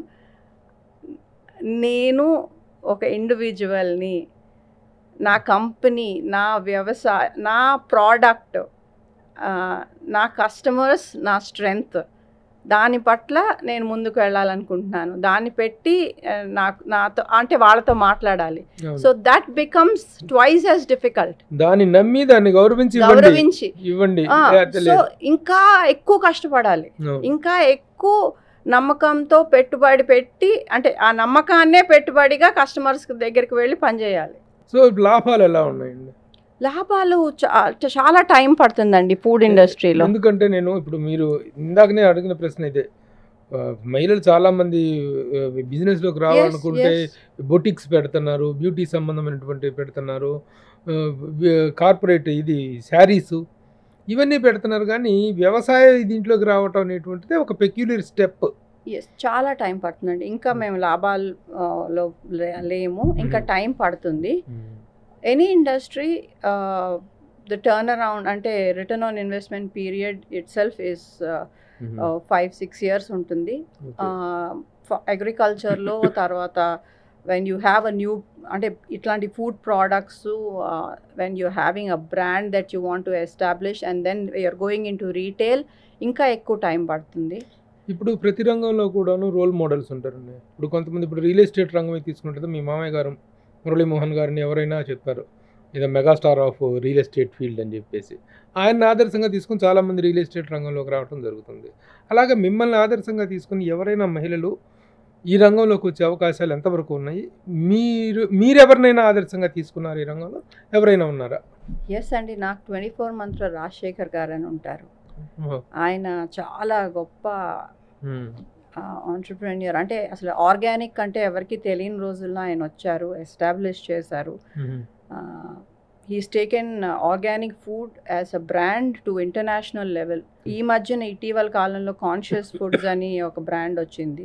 నేను ఒక ఇండివిజువల్ని నా కంపెనీ నా వ్యవసాయ నా ప్రోడక్ట్ నా కస్టమర్స్ నా స్ట్రెంగ్త్ దాని పట్ల నేను ముందుకు వెళ్ళాలనుకుంటున్నాను దాన్ని పెట్టి ఆ, నాకు నాతో అంటే వాళ్ళతో మాట్లాడాలి అవును. So that becomes twice as difficult దాన్ని నమ్మి దాన్ని గౌరవించి ఇవ్వండి గౌరవించి ఇవ్వండి ఆ, లేకపోతే సో లేదు. ఇంకా ఎక్కువ కష్టపడాలి అవును. ఇంకా ఎక్కువ నమ్మకంతో పెట్టుబడి పెట్టి అంటే ఆ నమ్మకాన్నే పెట్టుబడిగా కస్టమర్స్ దగ్గరికి వెళ్ళి పనిచేయాలి సో ఇప్పుడు లాభాలు ఎలా ఉన్నాయండి లాభాలు చా- చాలా టైం పడుతుందండి ఫుడ్ ఇండస్ట్రీలో ఎందుకంటే నేను ఇప్పుడు మీరు ఇందాకనే అడిగిన ప్రశ్న ఇదే ఆ, మహిళలు చాలా మంది బిజినెస్ లోకి రావాలనుకుంటే yes. బొటిక్స్ పెడుతున్నారు బ్యూటీ సంబంధమైనటువంటి పెడుతున్నారు కార్పొరేట్ ఇది శారీస్ ఇవన్నీ పెడుతున్నారు కానీ వ్యవసాయ దీంట్లోకి రావటం అనేటువంటిది ఒక పెక్యులర్ స్టెప్ ఎస్ చాలా టైం పడుతుందండి ఇంకా మేము లాభాలు ఆ, లో లే- లేము ఇంకా Mhm. టైం పడుతుంది any industry the turn around అంటే return on investment period itself is five six years ఉంటుంది అగ్రికల్చర్లో తర్వాత when you have a new అంటే ఇట్లాంటి food products when you having a brand that you want to establish and then you're going into retail ఇంకా ఎక్కువ time పడుతుంది ఇప్పుడు ప్రతి రంగంలో కూడాను రోల్ మోడల్స్ ఉంటారండి ఇప్పుడు కొంతమంది ఇప్పుడు రియల్ ఎస్టేట్ రంగమే తీసుకుంటే మీ మామయ్య గారు మురళీమోహన్ గారిని ఎవరైనా చెప్పారు ఇది megastar of real estate field అని చెప్పేసి ఆయన ఆదర్శంగా తీసుకుని చాలామంది రియల్ ఎస్టేట్ రంగంలోకి రావడం జరుగుతుంది అలాగే మిమ్మల్ని ఆదర్శంగా తీసుకుని ఎవరైనా మహిళలు ఈ రంగంలోకి వచ్చే అవకాశాలు ఎంతవరకు ఉన్నాయి మీరు మీరెవరినైనా ఆదర్శంగా తీసుకున్నారు ఈ రంగంలో ఎవరైనా ఉన్నారా ఎస్ అండి నాకు ట్వంటీ ఫోర్ మంత్లో రాజశేఖర్ గారు అని ఉంటారు ఆయన చాలా గొప్ప ఆంటర్ప్రెన్యూర్ అంటే అసలు ఆర్గానిక్ అంటే ఎవరికి తెలియని రోజుల్లో ఆయన వచ్చారు ఎస్టాబ్లిష్ చేశారు he's taken organic food as a brand to international level ఈ మధ్యన ఇటీవల కాలంలో కాన్షియస్ ఫుడ్స్ అని ఒక బ్రాండ్ వచ్చింది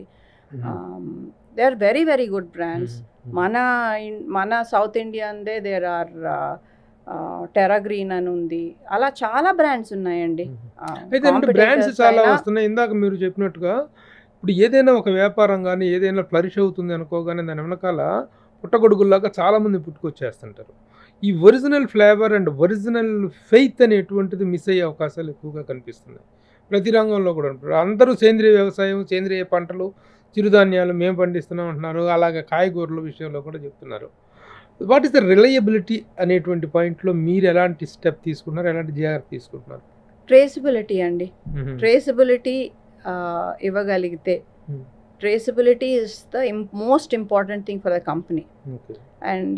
they are very very good brands మన ఇన్- మన సౌత్ ఇండియన్దే దేర్ ఆర్ టెరాగ్రీన్ అని ఉంది అలా చాలా బ్రాండ్స్ ఉన్నాయండి ఆ, అయితే బ్రాండ్స్ competitors చాలా అయినా- వస్తున్నాయి ఇందాక మీరు చెప్పినట్టుగా ఇప్పుడు ఏదైనా ఒక వ్యాపారం కానీ ఏదైనా ఫ్లరిష్ అవుతుంది అనుకోగానే దాని వెనకాల పుట్టగొడుగుల్లాగా చాలామంది పుట్టుకొచ్చేస్తుంటారు ఈ original flavour and original faith అనేటువంటిది మిస్ అయ్యే అవకాశాలు ఎక్కువగా కనిపిస్తున్నాయి ప్రతి రంగంలో కూడా ఉంటారు అందరూ సేంద్రియ వ్యవసాయం సేంద్రియ పంటలు చిరుధాన్యాలు మేము పండిస్తున్నాం అంటున్నారు అలాగే కాయగూరల విషయంలో కూడా చెప్తున్నారు వాట్ ఈస్ ద రిలయబిలిటీ అనేటువంటి పాయింట్లో మీరు ఎలాంటి స్టెప్ తీసుకున్నారు ఎలాంటి జాగ్రత్త తీసుకుంటున్నారు ట్రేసబిలిటీ అండి ట్రేసబిలిటీ ఇవ్వగలిగితే Hmm. Traceability is the most important thing for the company okay and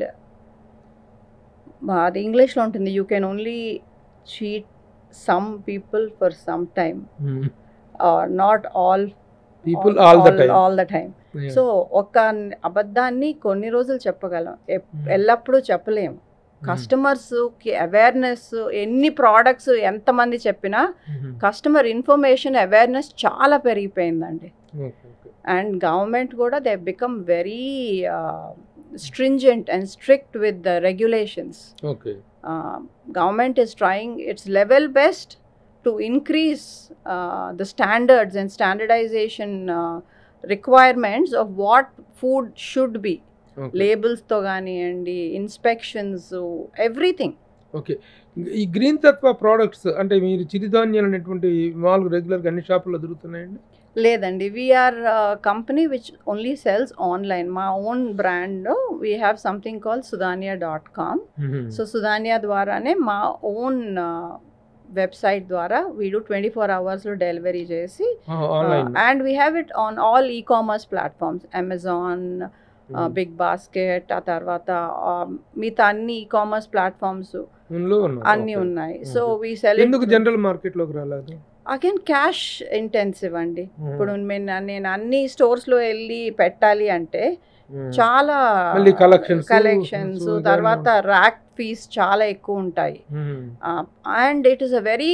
అది ఇంగ్లీష్లో ఉంటుంది you can only cheat some people for some time not all people all the time all the time so ఒక అబద్ధాన్ని కొన్ని రోజులు చెప్పగలం ఎప్- ఎల్లప్పుడూ చెప్పలేము కస్టమర్స్కి అవేర్నెస్ ఎన్ని ప్రోడక్ట్స్ ఎంతమంది చెప్పినా కస్టమర్ ఇన్ఫర్మేషన్ అవేర్నెస్ చాలా పెరిగిపోయిందండి అండ్ గవర్నమెంట్ కూడా they become very stringent and strict with the regulations okay government is trying its level best to increase uh, the standards and standardization uh, requirements of what food should be లేబుల్స్తో కానివ్వండి inspections everything okay ఈ Green Tattva products అంటే మీరు చిరుధాన్యాలు అనేటువంటి మామూలుగా రెగ్యులర్గా అన్ని షాపుల్లో దొరుకుతున్నాయండి లేదండి we're company which only sells online మా own brand we have something call Sudhania dot com so Sudhania ద్వారానే మా ఓన్ వెబ్సైట్ ద్వారా వీడు ట్వంటీ ఫోర్ అవర్స్లో డెలివరీ చేసి online and we have it on all e commerce platforms Amazon Big Basket ఆ తర్వాత uh, మిగతా అన్ని ఈ కామర్స్ ప్లాట్ఫామ్స్ అన్ని ఉన్నాయి సో వీ సెల్ ఎందుకు జనరల్ మార్కెట్ లోకి రాలేదు అగైన్ క్యాష్ ఇంటెన్సివ్ అండి ఇప్పుడు నేను నేను అన్ని స్టోర్స్ లో వెళ్ళి పెట్టాలి అంటే చాలా మళ్ళీ collections, కలెక్షన్స్ so తర్వాత ర్యాక్ ఫీస్ చాలా ఎక్కువ ఉంటాయి and it is a very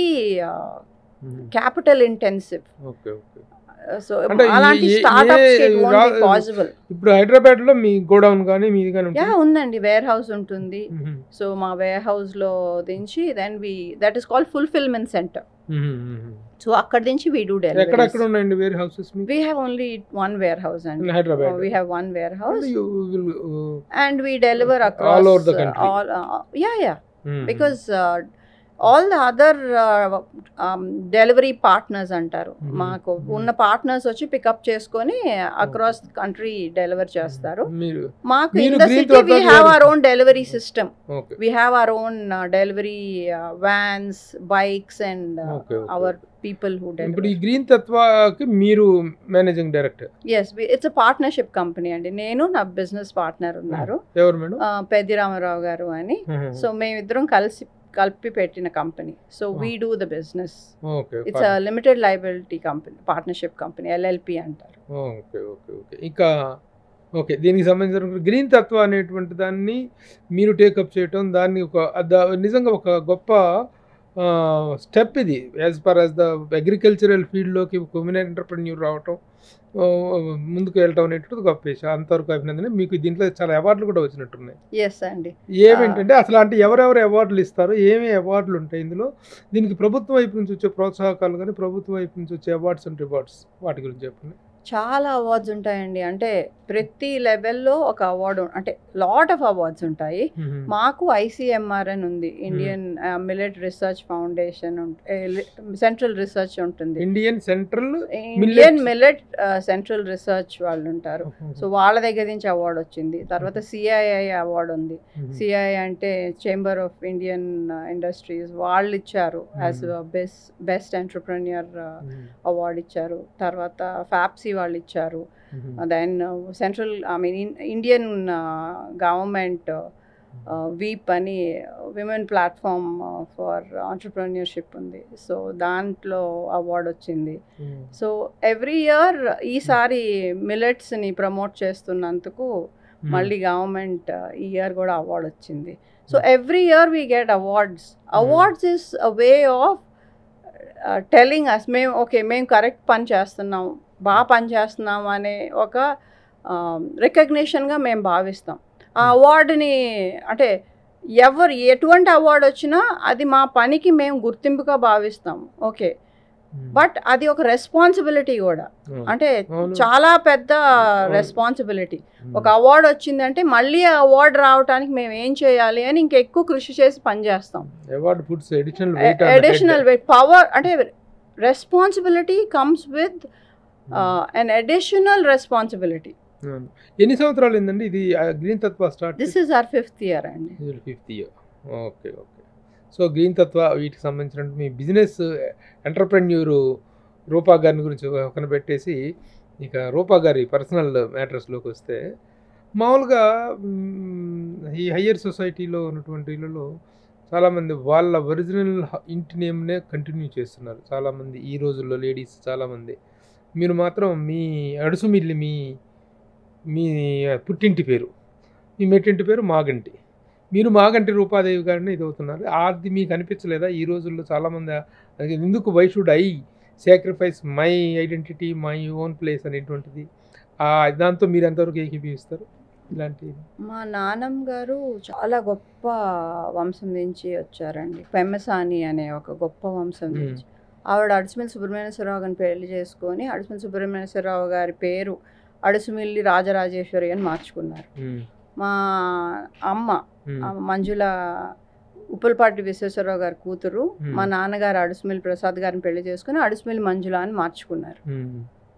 capital intensive okay okay so అంటే ఈ- అలాంటి ఏ- స్టార్ట్అప్స్ ఏ ఇట్ వోంట్ బి రా- పాసిబుల్ ఇప్పుడు హైదరాబాద్ లో మీ గోడౌన్ కానీ మీది కానీ యా ఉంటుంది ఉందండి వేర్ హౌస్ ఉంటుంది మ్మ్. సో మా వేర్ హౌస్ లో దించి then we that is called fulfilment centre మ్మ్, మ్మ్. సో అక్కడ నుంచి వీ డూ ఎక్కడెక్కడ డెలివరీ ఉన్నాయండి వేర్ హౌసెస్ మీకు we have only one warehouse అండి Hyderabad we have one warehouse You will, uh, and we deliver All across over the country. all uh, yeah yeah hmm. because uh, all the other uh, um, delivery partners అంటారు Mhm. మాకు Mhm. ఉన్న partners వచ్చి pickup చేసుకొని across country deliver చేస్తారు మీరు మాకు మీరు in the green city thought we లో హ్యావ్ మీరు- our own delivery system okay we have our own delivery vans bikes and okay our people who ఇప్పుడు డెలివరీ ఈ గ్రీన్ తత్వకి మీరు managing director yes it's a partnership company అండి నేను నా business partner ఉన్నారు ఎవరు మేడం uh, పెద్ది రామారావు గారు అని సో మేమిద్దరం కలిసి కలిపి పెట్టిన company so Oh. We do the business okay it's limited liability company partnership company LLP అంటారు ఓకే ఓకే ఓకే ఇంకా ఓకే దీనికి సంబంధించిన గ్రీన్ తత్వ అనేటువంటి దాన్ని మీరు టేకప్ చేయటం దాన్ని ఒక ద- నిజంగా ఒక గొప్ప స్టెప్ ఇది as per as the agricultural ఫీల్డ్లోకి ఉమెన్ ఎంటర్ప్రెన్యూర్ రావటం ఆ, ముందుకు వెళ్ళటం అనేటువంటిది గొప్ప విషయం అంతవరకు అభినందన మీకు దీంట్లో చాలా అవార్డులు కూడా వచ్చినట్టున్నాయి ఎస్ అండి ఏమేంటంటే అసలు అంటే ఎవరెవరు అవార్డులు ఇస్తారు ఏమేమి అవార్డులు ఉంటాయి ఇందులో దీనికి ప్రభుత్వం వైపు నుంచి వచ్చే ప్రోత్సాహకాలు కానీ ప్రభుత్వం వైపు నుంచి వచ్చే అవార్డ్స్ అండ్ రివార్డ్స్ వాటి గురించి చెప్పండి చాలా అవార్డ్స్ ఉంటాయండి అంటే ప్రతి లెవెల్లో ఒక అవార్డు అంటే లాట్ ఆఫ్ అవార్డ్స్ ఉంటాయి మాకు ఐసీఎంఆర్ అని ఉంది Indian millet research foundation central research ఉంటుంది Indian central Indian millet central research వాళ్ళు ఉంటారు సో వాళ్ళ దగ్గర నుంచి అవార్డు వచ్చింది తర్వాత సిఐఐ అవార్డు ఉంది సిఐఐ అంటే చేంబర్ ఆఫ్ ఇండియన్ ఇండస్ట్రీస్ వాళ్ళు ఇచ్చారు as best best entrepreneur award ఇచ్చారు తర్వాత ఫ్యాప్సీ వాళ్ళు ఇచ్చారు then central I mean Indian government వీప్ అని విమెన్ ప్లాట్ఫామ్ ఫర్ ఆంటర్ప్రెన్యూర్షిప్ ఉంది సో దాంట్లో అవార్డు వచ్చింది సో ఎవ్రీ ఇయర్ ఈసారి మిలెట్స్ని ప్రమోట్ చేస్తున్నందుకు మళ్ళీ గవర్నమెంట్ ఈ ఇయర్ కూడా అవార్డు వచ్చింది so every year we get awards awards is a way of telling us మేము ఓకే మేము కరెక్ట్ పని చేస్తున్నాం బాగా పని చేస్తున్నాం అనే ఒక రికగ్నిషన్గా మేము భావిస్తాం ఆ అవార్డుని అంటే ఎవరు ఎటువంటి అవార్డు వచ్చినా అది మా పనికి మేము గుర్తింపుగా భావిస్తాం ఓకే బట్ అది ఒక రెస్పాన్సిబిలిటీ కూడా అంటే చాలా పెద్ద రెస్పాన్సిబిలిటీ ఒక అవార్డు వచ్చిందంటే మళ్ళీ ఆ అవార్డు రావడానికి మేము ఏం చేయాలి అని ఇంకెక్కువ కృషి చేసి పనిచేస్తాం award puts additional additional weight power అంటే responsibility comes with an additional responsibility ఎన్ని సంవత్సరాలు ఏందండి ఇది green Tatva start this is our fifth year అండి fifth year okay okay so green Tatva వీటికి సంబంధించిన మీ బిజినెస్ ఎంటర్ప్రెన్యూర్ రూపా గారిని గురించి ఒకన పెట్టేసి ఇక రూపా గారి పర్సనల్ మ్యాటర్స్లోకి వస్తే మామూలుగా మ్, ఈ హయ్యర్ సొసైటీలో ఉన్నటువంటి ఇళ్ళలో చాలామంది వాళ్ళ ఒరిజినల్ ఇంటి నేమ్నే కంటిన్యూ చేస్తున్నారు చాలామంది ఈ రోజుల్లో లేడీస్ చాలామంది మీరు మాత్రం మీ అడుసుమిల్లి మీ మీ పుట్టింటి పేరు మీ మెట్టింటి పేరు మాగంటి మీరు మాగంటి రూపాదేవి గారిని ఇది అవుతున్నారు అది మీకు అనిపించలేదా ఈ రోజుల్లో చాలామంది అది ఎందుకు why should I sacrifice my identity my own place అనేటువంటిది ఆ దాంతో మీరు ఎంతవరకు ఏకీభవిస్తారు ఇలాంటి మా నాన్నమ్మ గారు చాలా గొప్ప వంశం నుంచి వచ్చారండి పెమ్మసాని అనే ఒక గొప్ప వంశం మ్మ్. నుంచి ఆవిడ అడుసుమిల్లి సుబ్రహ్మణ్యేశ్వరరావు గారిని పెళ్లి చేసుకొని అడుసుమిల్లి సుబ్రహ్మణ్యేశ్వరరావు గారి పేరు అడుసుమిల్లి రాజరాజేశ్వరి అని మార్చుకున్నారు మ్, మా అమ్మ మ్, ఆ మంజుల ఉప్పలపాటి విశ్వేశ్వరరావు గారి కూతురు మ్. మా నాన్నగారు అడుసుమిల్లి ప్రసాద్ గారిని పెళ్లి చేసుకుని అడుసుమిల్లి మంజుల అని మార్చుకున్నారు మ్,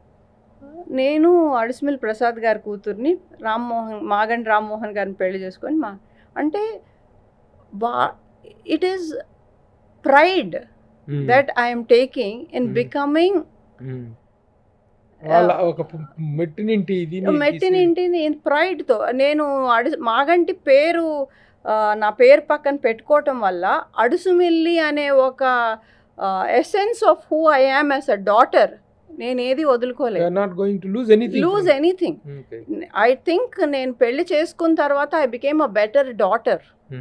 నేను అడుసుమిల్లి ప్రసాద్ గారి కూతుర్ని రామ్మోహన్ మాగంటి రామ్మోహన్ గారిని పెళ్లి చేసుకొని మా అంటే వా it is pride hmm, that I'm taking in Hmm. Becoming hmm. వాళ్ళ ఒక పు- మెట్టినింటి ఇది మెట్టినింటిని ప్రైడ్తో నేను అడు మాగంటి పేరు ఆ, నా పేరు పక్కన పెట్టుకోవటం వల్ల అడుసుమిల్లి అనే ఒక essence of who I am as a daughter నేను ఏది వదులుకోలేదు not going to lose anything lose anything I think నేను పెళ్లి చేసుకున్న తర్వాత I became a better daughter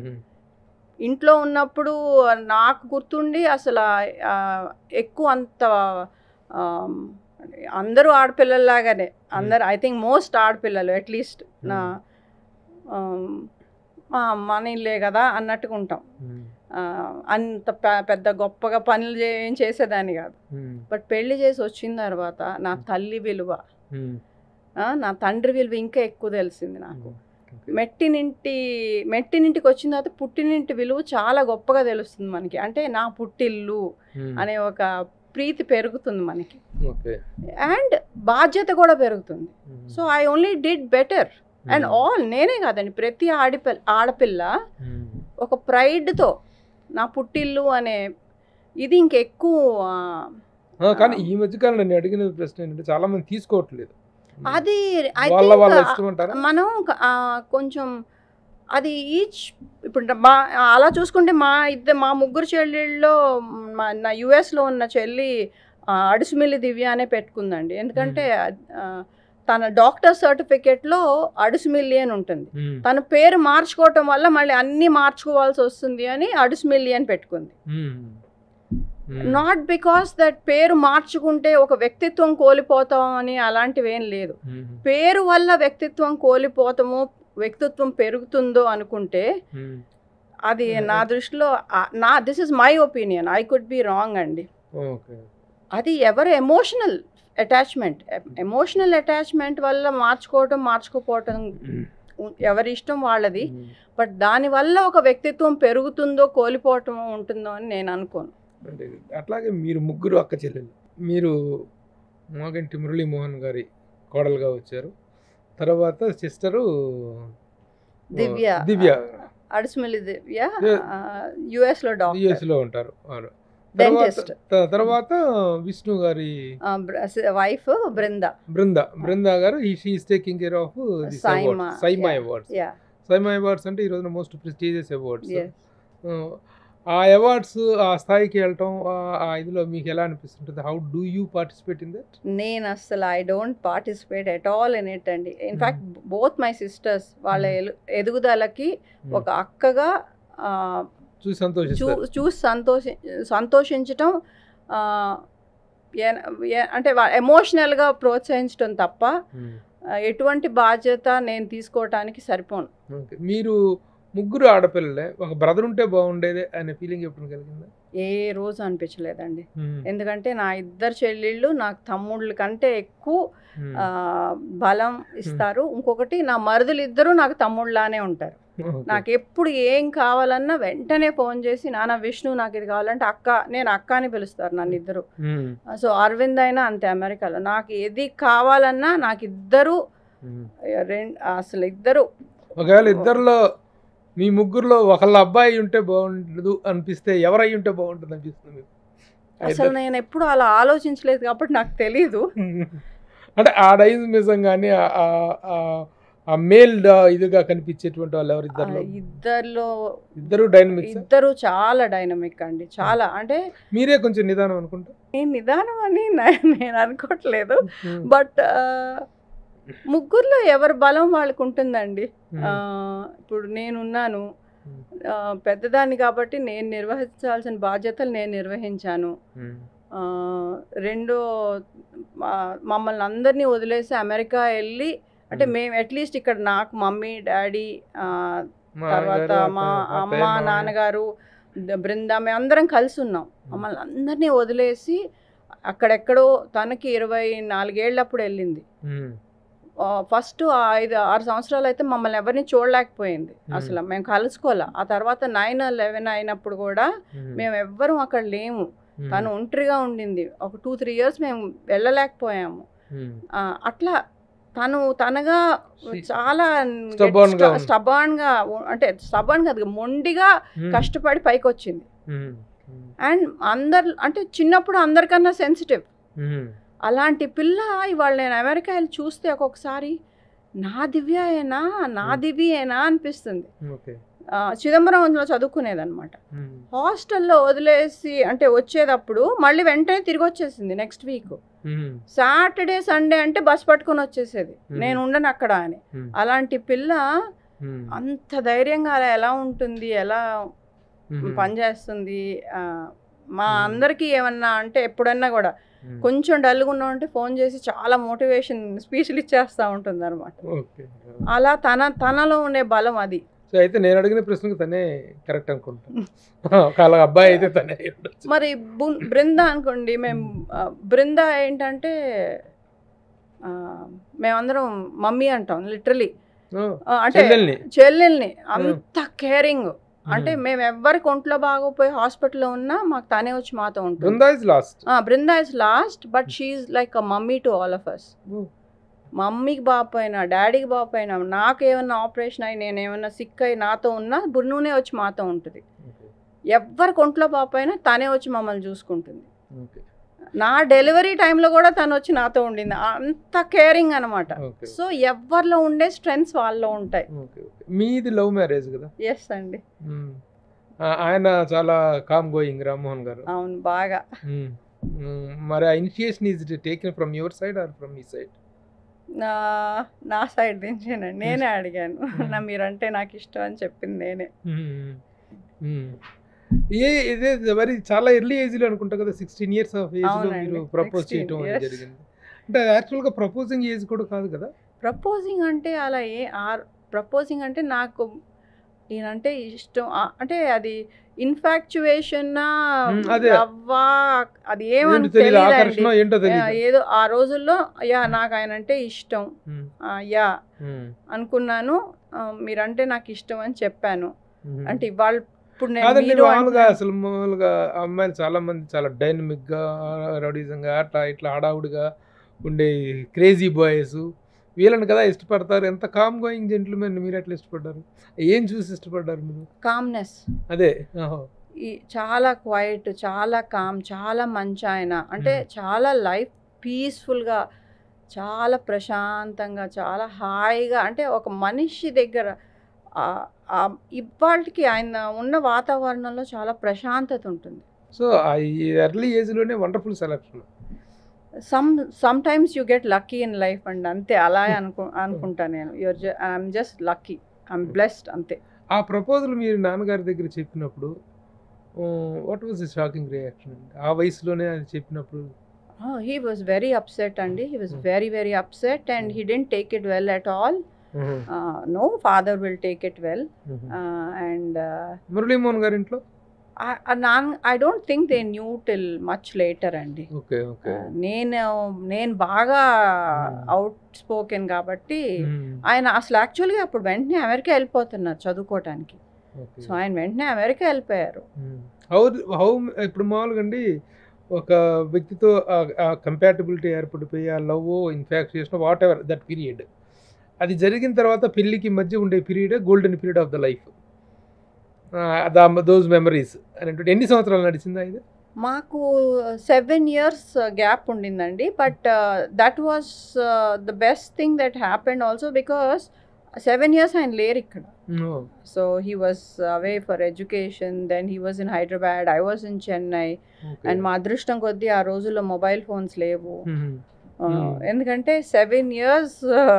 ఇంట్లో ఉన్నప్పుడు నాకు గుర్తుండి అసలు ఆ, ఎక్కువ అంత ఆమ్, అందరూ ఆడపిల్లల్లాగానే అందరు ఐ థింక్ మోస్ట్ ఆడపిల్లలు అట్లీస్ట్ నా ఆమ్, మా మనీలే కదా అన్నట్టుగా ఉంటాం ఆ, అంత పె- పెద్ద గొప్పగా పనులు చే- ఏం చేసేదాన్ని కాదు బట్ పెళ్లి చేసి వచ్చిన తర్వాత నా తల్లి విలువ ఆ, నా తండ్రి విలువ ఇంకా ఎక్కువ తెలిసింది నాకు మెట్టినింటి మెట్టినింటికి వచ్చిన తర్వాత పుట్టినింటి విలువ చాలా గొప్పగా తెలుస్తుంది మనకి అంటే నా పుట్టిల్లు అనే ఒక ప్రీతి పెరుగుతుంది మనకి ఓకే అండ్ బాధ్యత కూడా పెరుగుతుంది so I only did better and all నేనే కాదండి ప్రతి ఆడిపిల్ల ఆడపిల్ల ఒక ప్రైడ్తో నా పుట్టిల్లు అనే ఇది ఇంకెక్కువ ఆ, కానీ ఈ మధ్య కాలంలో నేను అడిగిన ప్రశ్న ఏంటంటే చాలా మంది తీసుకోవట్లేదు అది ఐ వాళ్ళ వాళ్ళ థింక్ ఇష్టం అంటారా మనం ఆ, కొంచెం అది ఈచ్ ఇప్పుడు మా అలా చూసుకుంటే మా ఇద్దరు మా ముగ్గురు చెల్లెళ్ళలో మా నా యుఎస్లో ఉన్న చెల్లి ఆ, అడుసుమిల్లి దివ్య అనే పెట్టుకుందండి ఎందుకంటే ఆ, తన డాక్టర్ సర్టిఫికేట్లో అడుసుమిల్లి అని ఉంటుంది మ్మ్. తన పేరు మార్చుకోవటం వల్ల మళ్ళీ అన్నీ మార్చుకోవాల్సి వస్తుంది అని అడుసుమిల్లి అని పెట్టుకుంది hmm. Hmm. Not because that పేరు మార్చుకుంటే ఒక వ్యక్తిత్వం కోల్పోతాం అని అలాంటివి ఏం లేదు మ్మ్. పేరు వల్ల వ్యక్తిత్వం కోల్పోతామో వ్యక్తిత్వం పెరుగుతుందో అనుకుంటే మ్మ్. అది Mhm. నా దృష్టిలో ఆ- నా this is my opinion I could be wrong అండి ఓకే అది ఎవరు ఎమోషనల్ అటాచ్మెంట్ ఎమోషనల్ అటాచ్మెంట్ వల్ల మార్చుకోవటం మార్చుకోపోవటం ఎవరి ఇష్టం వాళ్ళది మ్మ్. బట్ దానివల్ల ఒక వ్యక్తిత్వం పెరుగుతుందో కోల్పోవటం ఉంటుందో అని నేను అనుకోను అంటే అట్లాగే మీరు ముగ్గురు అక్క చెల్లెలు మీరు మాగంటి మురళీమోహన్ గారి కోడలుగా వచ్చారు తర్వాత సిస్టరు దివ్య. దివ్య అడుసుమిల్లి దివ్య Yeah. యుఎస్లో డాక్టర్ యుఎస్ లో ఉంటారు వారు తర్వాత డెంటిస్ట్ త- తర్వాత విష్ణు గారి వైఫ్ బృంద బృంద బృంద గారు she's taking care of SIIMA, SIIMA yeah. Awards yeah SIIMA awards అంటే ఈ రోజున మోస్ట్ ప్రెస్టీజియస్ అవార్డ్స్ ఎస్ ఆ అవార్డ్స్ ఆ స్థాయికి వెళ్ళటం ఆ- ఆ ఇదిలో మీకు ఎలా అనిపిస్తుంటుంది how do you participate in that నేను అసలు I don't participate at all in it అండి ఇన్ఫాక్ట్ బోత్ మై సిస్టర్స్ వాళ్ళ Hmm. ఎలు- ఎదుగుదలకి ఒక అక్కగా ఆ, చూసి చూ సంతోషిస్తారు చూసి సంతోషి సంతోషించటం ఆ, ఏ- ఏ- అంటే ఎమోషనల్గా ప్రోత్సహించడం తప్ప మ్మ్. ఆ, ఎటువంటి బాధ్యత నేను తీసుకోవటానికి సరిపోను ఓకే మీరు ముగ్గురు ఆడపిల్లలే ఒక బ్రదర్ ఉంటే బాగుండేదే అనే ఫీలింగ్ ఎప్పుడు కలిగిందా ఏ రోజు అనిపించలేదండి మ్మ్. ఎందుకంటే నా ఇద్దరు చెల్లెళ్ళు నాకు తమ్ముళ్ళ కంటే ఎక్కువ మ్మ్. ఆ, బలం ఇస్తారు ఇంకొకటి నా మరుదులు ఇద్దరు నాకు తమ్ముళ్ళలానే ఉంటారు ఓకే. నాకు ఎప్పుడు ఏం కావాలన్నా వెంటనే ఫోన్ చేసి నాన్న విష్ణు నాకు ఇది కావాలంటే అక్క నేను అక్క అని పిలుస్తారు నన్ను ఇద్దరు మ్మ్. సో అరవింద్ అయినా అంతే అమెరికాలో నాకు ఏది కావాలన్నా నాకు ఇద్దరు మ్మ్. రెండు అసలు ఇద్దరు ఒకవేళ ఇద్దరిలో మీ ముగ్గురులో ఒకళ్ళ అబ్బాయి ఉంటే బాగుండదు అనిపిస్తే ఎవరై ఉంటే బాగుంటుంది అనిపిస్తుంది మీకు ఆ అసలు ఇద్దరు- నేను ఎప్పుడు అలా ఆలోచించలేదు కాబట్టి నాకు తెలీదు అంటే ఆ డైనమిజం కానీ ఆ మేల్ ఇదిగా కనిపించేటువంటి వాళ్ళు ఎవరు ఆ, ఇద్దరు ఇద్దరిలో ఇద్దరు డైనమిక్స్ ఇద్దరు చాలా డైనమిక్ అండి చాలా అంటే మీరే కొంచెం నిదానం అనుకుంటా నేను నిదానం అని నే- నేను అనుకోవట్లేదు బట్ ముగ్గురులో ఎవరి బలం వాళ్ళకు ఉంటుందండి ఆ, ఇప్పుడు నేనున్నాను ఆ, పెద్దదాన్ని కాబట్టి నేను నిర్వహించాల్సిన బాధ్యతలు నేను నిర్వహించాను ఆ, రెండో మా- మమ్మల్ని అందరినీ వదిలేసి అమెరికా వెళ్ళి అంటే Hmm. మేము అట్లీస్ట్ ఇక్కడ నాకు మమ్మీ డాడీ తర్వాత మా అమ్మ నాన్నగారు ద- బృంద మేము అందరం కలిసి ఉన్నాం మమ్మల్ని అందరినీ వదిలేసి అక్కడెక్కడో తనకి ఇరవై నాలుగేళ్ళప్పుడు వెళ్ళింది ఫస్ట్ ఐదు ఆరు సంవత్సరాలు అయితే మమ్మల్ని ఎవరిని చూడలేకపోయింది Hmm. అసలు మేము కలుసుకోలే ఆ తర్వాత నైన్ లెవెన్ అయినప్పుడు కూడా మేము ఎవ్వరం అక్కడ లేము తను ఒంటరిగా ఉండింది ఒక టూ త్రీ ఇయర్స్ మేము వెళ్ళలేకపోయాము ఆ, అట్లా తను తనగా She- చాలా Stubborn గా ఉంది. స్టబాన్గా అంటే స్టబాన్ కాదు మొండిగా కష్టపడి పైకి వచ్చింది అండ్ అందరు అంటే చిన్నప్పుడు అందరికన్నా సెన్సిటివ్ అలాంటి పిల్ల ఇవాళ నేను అమెరికా వెళ్ళి చూస్తే ఒక్కొక్కసారి నా దివ్యాయేనా నా Hmm. దివ్యేనా అనిపిస్తుంది ఓకే ఆ, చిదంబరంలో చదువుకునేదన్నమాట హాస్టల్లో వదిలేసి అంటే వచ్చేటప్పుడు మళ్ళీ వెంటనే తిరిగి వచ్చేసింది నెక్స్ట్ వీక్ సాటర్డే సండే అంటే బస్ పట్టుకొని వచ్చేసేది Hmm. నేను ఉండను అక్కడ అని అలాంటి పిల్ల అంత ధైర్యంగా అలా ఎలా ఉంటుంది ఎలా పనిచేస్తుంది ఆ, మా Hmm. అందరికీ ఏమన్నా అంటే ఎప్పుడన్నా కూడా కొంచెం డల్గా ఉన్నామంటే ఫోన్ చేసి చాలా మోటివేషన్ స్పీచ్లు ఇచ్చేస్తూ ఉంటుంది అనమాట ఓకే అలా తన తనలో ఉండే బలం అది సో అయితే నేను అడిగిన ప్రశ్నకు తనే కరెక్ట్ అనుకుంటాను ఒకవేళ అబ్బాయి అయితే తనే అయి ఉండొచ్చు. మరి బు- బృంద అనుకోండి మేము ఆ, బృంద ఏంటంటే ఆ, మేమందరం మమ్మీ అంటాం లిటరలీ ఓ, అంటే చెల్లెల్ని చెల్లెల్ని అంత కేరింగ్ అంటే మేము ఎవ్వరికి ఒంట్లో బాగోపోయి హాస్పిటల్లో ఉన్నా మాకు తనే వచ్చి మాతో ఉంటుంది Brinda is last Brinda is last but she's like a mummy to all of us మమ్మీకి బాపోయినా డాడీకి బాపోయినా నాకు ఏమన్నా ఆపరేషన్ అయ్యి నేను ఏమన్నా సిక్ అయ్యి నాతో ఉన్నా బున్నునే వచ్చి మాతో ఉంటుంది ఎవ్వరికి ఒంట్లో బాపోయినా తనే వచ్చి మమ్మల్ని చూసుకుంటుంది ఓకే నా డెలివరీ టైంలో కూడా తను వచ్చి నాతో ఉండింది అంత కేరింగ్ అనమాట ఓకే సో ఎవరిలో ఉండే స్ట్రెంగ్స్ వాళ్ళలో ఉంటాయి ఓకే ఓకే మీది లవ్ మ్యారేజ్ కదా ఎస్ అండి మ్మ్. ఆ- ఆయన చాలా కామ్ గోయింగ్ రామ్మోహన్ గారు అవును బాగా మ్మ్. మ్మ్. మరి ఆ initiation is taken from your side or from మీ సైడ్ నా నా సైడ్ నుంచేనండి నేనే అడిగాను Hmm. నా మీరంటే నాకు ఇష్టం అని చెప్పింది నేనే ఏ ఇదే మరి చాలా ఎర్లీ ఏజ్లో అనుకుంటా కదా సిక్స్టీన్ ఇయర్స్ ఆఫ్ ఏజ్లో అవునండి. మీరు ప్రపోజ్ 16, చేయటం అనేది yes. జరిగింది అంటే యాక్చువల్గా ప్రపోజింగ్ ఏజ్ కూడా కాదు కదా ప్రపోజింగ్ అంటే అలా ఏ ఆర్ ప్రపోజింగ్ అంటే నాకు ఈయనంటే ఇష్టం ఆ, అంటే అది ఇన్ఫాక్చువేషన్ Hmm, అదే. అవ్వా అది ఏంటో ఏమని తెలియదు తెలియదండి ఆకర్షణ ఏంటో తెలియదు ఏదో ఆ రోజుల్లో యా నాకు ఆయన అంటే ఇష్టం మ్మ్. ఆ, యా మ్మ్. అనుకున్నాను ఆ, మీరంటే నాకు ఇష్టం అని చెప్పాను మ్మ్. అంటే ఇవాళ ఇప్పుడు నేను కాదండి మీరు మామూలుగా అంటున్నా- అసలు మామూలుగా అమ్మాయిలు చాలా మంది చాలా డైనమిక్ గా రౌడీజంగా అట్లా ఇట్లా హడావుడిగా ఉండే క్రేజీ బాయ్స్ వీళ్ళని కదా ఇష్టపడతారు ఎంత కామ్ గోయింగ్ జెంట్మెన్ మీరు ఎట్లా ఇష్టపడ్డారు ఏం చూసి ఇష్టపడ్డారు మీరు కామ్నెస్ అదే ఆహో. ఈ చాలా క్వైట్ చాలా కామ్ చాలా మంచి ఆయన అంటే Hmm. చాలా లైఫ్ పీస్ఫుల్గా చాలా ప్రశాంతంగా చాలా హాయిగా అంటే ఒక మనిషి దగ్గర ఇవాళకి ఆయన ఉన్న వాతావరణంలో చాలా ప్రశాంతత ఉంటుంది సో ఆ ఈ ఎర్లీ ఏజ్లోనే wonderful selection some some times you get lucky in life and అంతే అలా అనుకు అనుకుంటా నేను your I'm just lucky I'm blessed అంతే ఆ ప్రపోజల్ మీరు నాన్నగారి దగ్గర చెప్పినప్పుడు what was the shocking reaction అండి ఆ వయసులోనే అది చెప్పినప్పుడు హీ వాజ్ వెరీ అప్సెట్ అండి he was very very upset and he didn't take it well at all no father will take it well and Murali Mohan గారి ఇంట్లో నాన్ I don't think they knew till much later అండి okay okay Uh, నేను నేను బాగా Hmm. Out spoken కాబట్టి ఆయన అసలు యాక్చువల్గా అప్పుడు వెంటనే అమెరికా వెళ్ళిపోతున్నారు చదువుకోవటానికి సో ఆయన వెంటనే అమెరికా వెళ్ళిపోయారు హౌ హౌ ఇప్పుడు మామూలుగా అండి ఒక వ్యక్తితో కంపాటబిలిటీ ఏర్పడిపోయి ఆ love infatuation whatever that period అది జరిగిన తర్వాత పెళ్ళికి మధ్య ఉండే period golden period of the life those memories అనేటువంటి ఎన్ని సంవత్సరాలు నడిచిందా ఇది మాకు సెవెన్ ఇయర్స్ గ్యాప్ ఉండిందండి but that was the best thing that happened also because seven years ఆయన లేరు ఇక్కడ so he was away for education then he was in Hyderabad I was in Chennai and మా అదృష్టం కొద్దీ ఆ రోజుల్లో మొబైల్ ఫోన్స్ లేవు Uh, Hmm. ఎందుకంటే సెవెన్ ఇయర్స్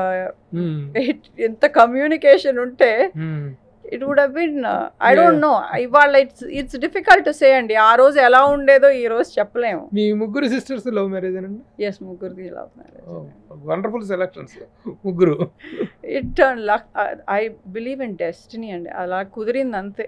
ఎంత కమ్యూనికేషన్ ఉంటే it would been I Yeah. Don't know ఇవాళ it's it's difficult to say అండి ఆ రోజు ఎలా ఉండేదో ఈ రోజు చెప్పలేము మీ ముగ్గురు సిస్టర్స్ లవ్ మ్యారేజ్ అండి ఎస్ ముగ్గురిది లవ్ మ్యారేజ్ వండర్ఫుల్ సెలక్షన్స్ ముగ్గురు it turn luck I believe in destiny అండి అలా కుదిరింది అంతే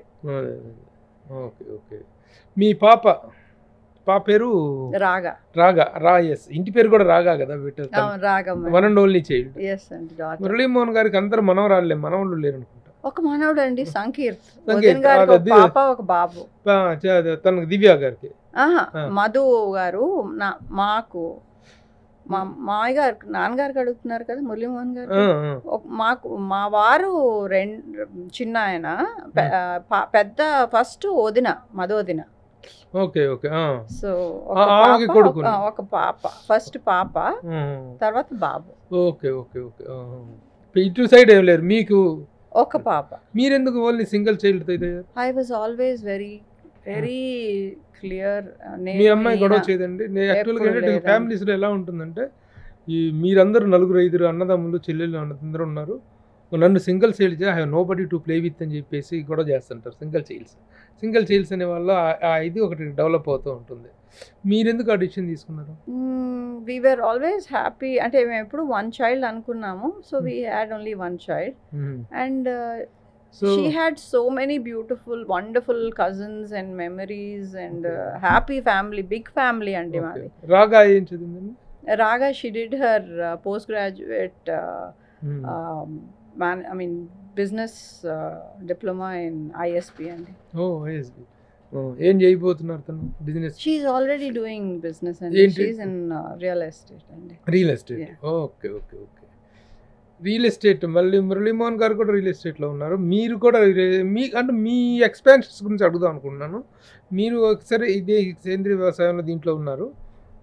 ఓకే ఓకే మీ పాప పాప పేరు రాగా రాగా రా ఎస్ ఇంటి పేరు కూడా రాగా కదా పెట్టారు అవును, Ragamma one and only child yes అండి daughter. మురళీమోహన్ గారికి అందరు మనవరాళ్ళే మనవాళ్ళు లేరు అనుకుంటా ఒక మనవడు అండి సంకీర్త్ సంకీర్త్, వదిన గారికి ఒక అది- పాప ఒక బాబు ఆ, చ- తనకు దివ్య గారికి ఆహా ఆ. మధు గారు నా మాకు మా మామయ్య గారు నాన్నగారికి అడుగుతున్నారు కదా మురళీమోహన్ గారు ఆ, ఆ. ఒక- మాకు మా వారు రెండు చిన్న ఆయన పె- ఆ, పా- పెద్ద ఫస్ట్ వదిన మధువదిన ఓకే ఓకే ఆ. సో ఆ, ఆమెకి కొడుకు. ఒక ఒక పాప ఫస్ట్ పాప ఆ. తర్వాత బాబు ఓకే ఓకే ఓకే ఆ. ఇటు సైడ్ ఏం లేరు మీకు ఒక పాప మీరెందుకు ఓన్లీ సింగిల్ చైల్డ్ అయితే I was always very very clear మీ అమ్మాయి గొడవ చేయదండి నేను యాక్చువల్గా ఎప్పుడు ఏంటంటే లేదండి. ఫ్యామిలీస్లో ఎలా ఉంటుందంటే ఈ మీరందరూ నలుగురు ఐదుగురు అన్నదమ్ములు చెల్లెళ్ళు అందరూ ఉన్నారు నన్ను single child I have nobody to play with అని చెప్పేసి గొడవ చేస్తుంటారు సింగిల్ చైల్డ్స్ సింగిల్ చైల్డ్స్ అనే వాళ్ళు ఆ- ఆ ఇది ఒకటి డెవలప్ అవుతూ ఉంటుంది మీరెందుకు ఆ డిసిషన్ తీసుకున్నారు వీ వర్ ఆల్వేస్ హ్యాపీ అంటే మేము ఎప్పుడు వన్ చైల్డ్ అనుకున్నాము so we had only one child and so she had so many beautiful wonderful cousins and memories and Okay. Happy family big family అండి మాది రాగా ఏం చదివిందండి Raga she did her post graduate Hmm. Man I mean business diploma in ISP అండి ఓ ISB ఏం చేయబోతున్నారు తను business she's already doing business అండి ఏంటి? షీఈ్ ఇన్ రియల్ ఎస్టేట్ అండి real estate Yeah. Okay okay okay real estate మళ్ళీ మురళీమోహన్ గారు కూడా రియల్ ఎస్టేట్లో ఉన్నారు మీరు కూడా రే- మీ అంటే మీ ఎక్స్పాన్షన్స్ గురించి అడుగుదాం అనుకుంటున్నాను మీరు ఒకసారి ఇదే సేంద్రీయ వ్యవసాయంలో దీంట్లో ఉన్నారు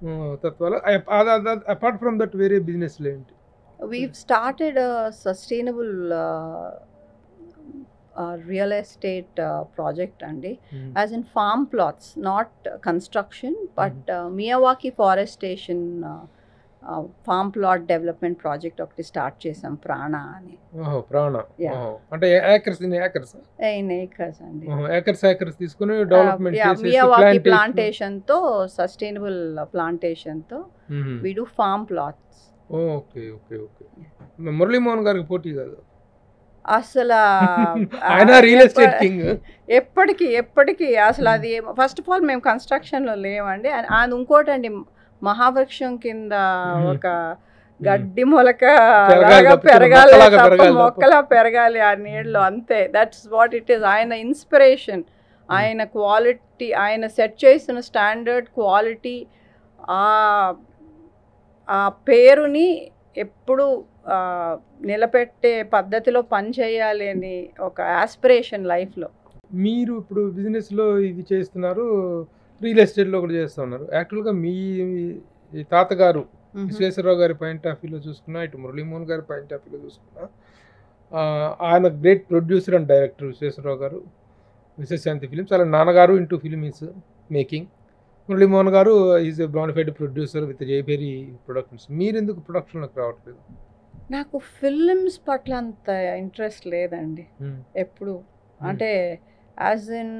తత్వాలు అపార్ట్ ఫ్రమ్ దట్ వేరే బిజినెస్లు ఏంటి we've started a sustainable uh, uh, real estate uh, project అండి as in farm plots not uh, construction but uh, miyawaki forestation uh, uh, farm plot development project ఒకటి స్టార్ట్ చేసాం ప్రాణ అని ఓహో Prana Yeah. ఓహో. అంటే acres in acres in acres అండి acres acres తీసుకుని development చేసేసి మియావాకి plantation- ప్లాంటేషన్ తో సస్టైనబుల్ ప్లాంటేషన్ తో hmm. We do farm plots okay okay okay Murali Mohan గారికి పోటీ కాదు అసలు ఆయన రియల్ ఎస్టేట్ కింగ్ ఎప్పటికీ ఎప్పటికీ అసలు అది ఫస్ట్ ఆఫ్ ఆల్ మేము కన్స్ట్రక్షన్లో లేవండి అండ్ అది ఇంకోటండి మహావృక్షం కింద Mhm. ఒక గడ్డి మొలక పెరగాలి లాగా తప్పితే పెరగాలి మొక్కలాగా తప్ప పెరగాలి తప్ప. మొక్కలా పెరగాలి ఆ నీళ్ళు అంతే దట్స్ వాట్ ఇట్ ఈస్ ఆయన ఇన్స్పిరేషన్ ఆయన క్వాలిటీ ఆయన సెట్ చేసిన స్టాండర్డ్ క్వాలిటీ ఆ ఆ పేరుని ఎప్పుడు ఆ, నిలబెట్టే పద్ధతిలో పనిచేయాలి అని ఒక ఆస్పిరేషన్ లైఫ్లో మీరు ఇప్పుడు బిజినెస్ లో ఇది చేస్తున్నారు రియల్ ఎస్టేట్ లో కూడా చేస్తున్నారు యాక్చువల్ గా మీ ఈ తాతగారు విశ్వేశ్వరరావు గారి పాయింట్ ఆఫ్ వ్యూలో చూసుకున్నా ఇటు మురళీమోహన్ గారి పాయింట్ ఆఫ్ వ్యూలో చూసుకున్నా ఆ, ఆయన great producer and director Visweswararao గారు విశ్వశాంతి ఫిలిమ్స్ అలా నాన్నగారు into film is making Murali Mohan గారు is a bonafide producer with Jayabheri productions మీరు ఎందుకు ప్రొడక్షన్లోకి రావట్లేదు నాకు ఫిల్మ్స్ పట్ల అంత ఇంట్రెస్ట్ లేదండి Hmm. ఎప్పుడు అంటే as in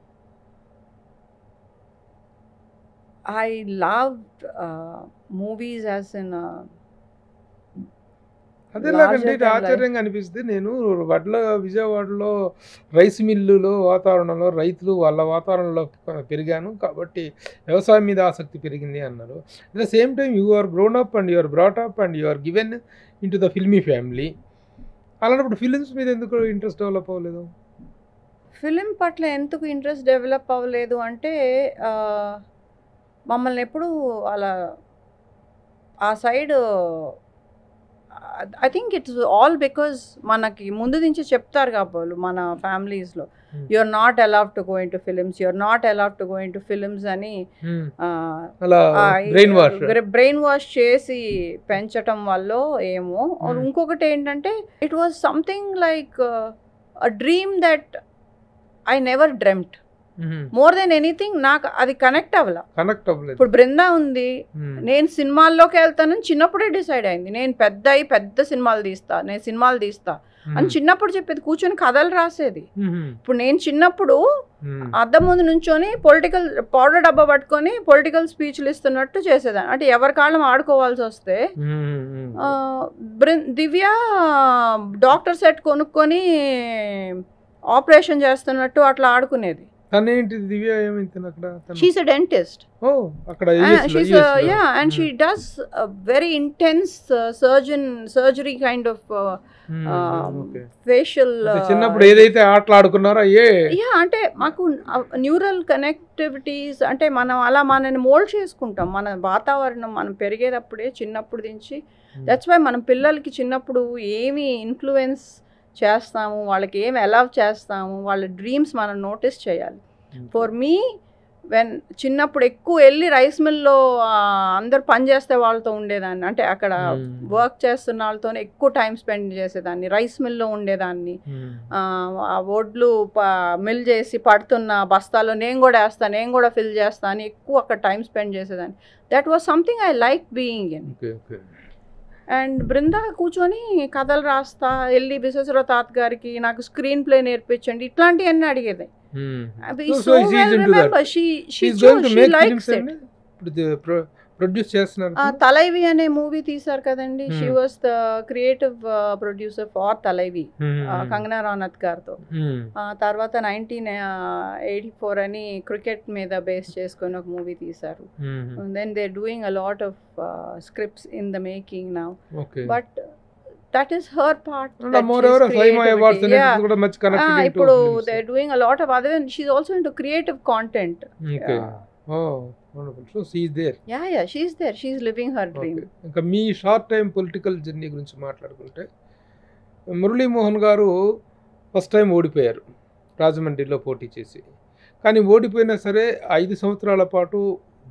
I love movies as in అదేలాగండి Larger ఇది than ఆశ్చర్యంగా అనిపిస్తుంది నేను వడ్ల విజయవాడలో రైస్ మిల్లులో వాతావరణంలో రైతులు వాళ్ళ వాతావరణంలో పెరిగాను కాబట్టి వ్యవసాయం మీద ఆసక్తి పెరిగింది అన్నారు at the same time you are grown up and you are brought up and you are given in to the filmy family అలాంటప్పుడు ఫిలిమ్స్ మీద ఎందుకు ఇంట్రెస్ట్ డెవలప్ అవ్వలేదు ఫిలిం పట్ల ఎందుకు ఇంట్రెస్ట్ డెవలప్ అవ్వలేదు అంటే ఆ, మమ్మల్ని ఎప్పుడు అలా ఆ side I think it's all because మనకి ముందు నుంచి చెప్తారు కాబోలు మన ఫ్యామిలీస్లో Hmm. You are not allowed to go in to films you are not allowed to go in to films అని ఆ, అలా బ్రెయిన్ వాష్ బ్రెయిన్ వాష్ చేసి పెంచటం వల్ల ఏమో Hmm. ఇంకొకటి ఏంటంటే it was something like a dream that I never dreamt more than anything నాకు అది కనెక్ట్ అవ్వాల కనెక్ట్ అవ్వలేదు ఇప్పుడు బృందా ఉంది Hmm. నేను సినిమాల్లోకి వెళ్తానని చిన్నప్పుడే డిసైడ్ అయింది నేను పెద్ద అయి పెద్ద సినిమాలు తీస్తా నేను సినిమాలు తీస్తా అని చిన్నప్పుడు చెప్పేది కూర్చొని కథలు రాసేది Hmm. ఇప్పుడు నేను చిన్నప్పుడు Hmm. అద్దం ముందు నుంచొని పొలిటికల్ పౌడర్ డబ్బా పట్టుకొని పొలిటికల్ స్పీచ్లు ఇస్తున్నట్టు చేసేదాన్ని అంటే ఎవరి కాళ్ళం ఆడుకోవాల్సి వస్తే Hmm. ఆ, బృ- దివ్య డాక్టర్ సెట్ కొనుక్కొని ఆపరేషన్ చేస్తున్నట్టు అట్లా ఆడుకునేది తనేంటి దివ్య ఏమైంది అక్కడ తను- షీస్ అ డెంటిస్ట్ ఓ అక్కడ US లో, షీస్ US లో. Yeah and she does very intense surgeon surgery kind of Hmm, um, okay. Facial అంటే చిన్నప్పుడు ఏదైతే ఆటలు ఆడుకున్నారో అయ్యే యా అంటే మాకు న్యూరల్ కనెక్టివిటీస్ అంటే మనం అలా మనని మోల్డ్ చేసుకుంటాం మన వాతావరణం మనం పెరిగేటప్పుడే చిన్నప్పుడు నుంచి దట్స్ వై మనం పిల్లలకి చిన్నప్పుడు ఏమి ఇన్ఫ్లుయెన్స్ చేస్తాము వాళ్ళకి ఏమి అలౌ చేస్తాము వాళ్ళ డ్రీమ్స్ మనం నోటీస్ చేయాలి ఫర్ మీ వెన్ చిన్నప్పుడు ఎక్కువ వెళ్ళి రైస్ మిల్లో అందరు పని చేస్తే వాళ్ళతో ఉండేదాన్ని అంటే అక్కడ వర్క్ చేస్తున్న వాళ్ళతోనే ఎక్కువ టైం స్పెండ్ చేసేదాన్ని రైస్ మిల్లో ఉండేదాన్ని ఆ, ఆ ఒడ్లు మిల్ చేసి పడుతున్న బస్తాలో నేను కూడా వేస్తాను నేను కూడా ఫిల్ చేస్తాను అని ఎక్కువ అక్కడ టైం స్పెండ్ చేసేదాన్ని that was something I like being in okay okay and Brinda కూర్చొని కథలు రాస్తా వెళ్ళి విశ్వేశ్వర తాత గారికి నాకు స్క్రీన్ ప్లే నేర్పించండి ఇట్లాంటివన్నీ అడిగేది So- so she is into that. She's going to make films అండి ఇప్పుడు ప్రొడ్యూస్ చేస్తున్నారు తలైవి అనే మూవీ తీశారు కదండి she Hmm. Was the creative producer for Thalaivi Kangana Ranaut గారితో ఆ తర్వాత నైన్టీన్ ఎయిటీ ఫోర్ అని క్రికెట్ మీద బేస్ చేసుకొని ఒక మూవీ తీశారు then they doing a lot of scripts in the making now okay but that is her part more ever SIIMA awards అనేది కూడా మంచి కనెక్టెడ్ ఇప్పుడు they doing a lot of other she's also in to creative content okay oh wonderful so see is there yeah yeah she's there she's living her dream okay ఇంకా మీ short time political journey గురించి మాట్లాడుకుంటే మురళీమోహన్ గారు first time ఓడిపోయారు రాజమండ్రిలో పోటీ చేసి కానీ ఓడిపోయినా సరే ఐదు సంవత్సరాల పాటు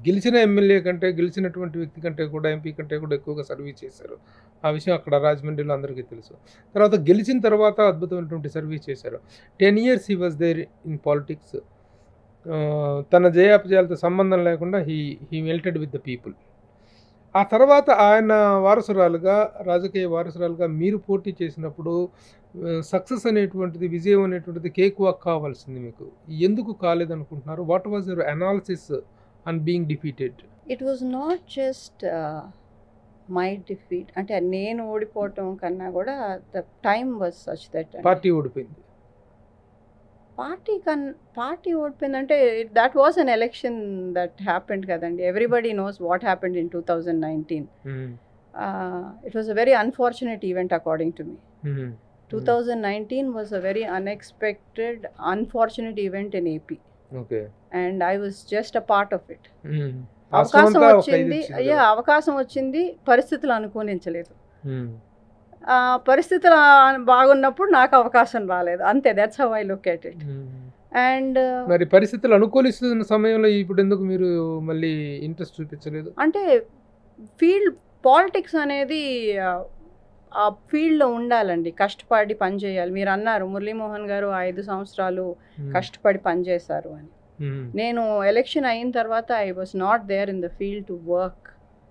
గెలిచిన ఎమ్మెల్యే కంటే గెలిచినటువంటి వ్యక్తి కంటే కూడా ఎంపీ కంటే కూడా ఎక్కువగా సర్వీస్ చేశారు ఆ విషయం అక్కడ రాజమండ్రిలో అందరికీ తెలుసు తర్వాత గెలిచిన తర్వాత అద్భుతమైనటువంటి సర్వీస్ చేశారు ten years he was there in politics తన జయాపజయాలతో సంబంధం లేకుండా he he melted with the people ఆ తర్వాత ఆయన వారసురాలుగా రాజకీయ వారసురాలుగా మీరు పోటీ చేసినప్పుడు సక్సెస్ అనేటువంటిది విజయం అనేటువంటిది కేక్ వాక్ కావాల్సింది మీకు ఎందుకు కాలేదనుకుంటున్నారు what was your analysis on being defeated it was not just my defeat అంటే నేను ఓడిపోవటం కన్నా కూడా the time was such that party ఓడిపోయింది పార్టీ కన్ పార్టీ ఓడిపోయిందంటే that was an election that happened కదండి everybody knows what happened in two thousand nineteen it was a very unfortunate event according to me two thousand nineteen was a very unexpected unfortunate event in AP okay and I was just a part of it అవకాశం వచ్చింది అయ్యా అవకాశం వచ్చింది పరిస్థితులు అనుకూలించలేదు ఆ, పరిస్థితులు ఆ- బాగున్నప్పుడు నాకు అవకాశం రాలేదు అంతే that's how I look at it and మరి పరిస్థితులు అనుకూలిస్తున్న సమయంలో ఇప్పుడు ఎందుకు మీరు మళ్ళీ ఇంట్రెస్ట్ చూపించలేదు అంటే ఫీల్డ్ పాలిటిక్స్ అనేది ఆ, ఆ ఫీల్డ్లో ఉండాలండి కష్టపడి పని చేయాలి మీరు అన్నారు మురళీమోహన్ గారు ఐదు సంవత్సరాలు కష్టపడి పనిచేశారు అని నేను ఎలక్షన్ అయిన తర్వాత I was not there in the field to work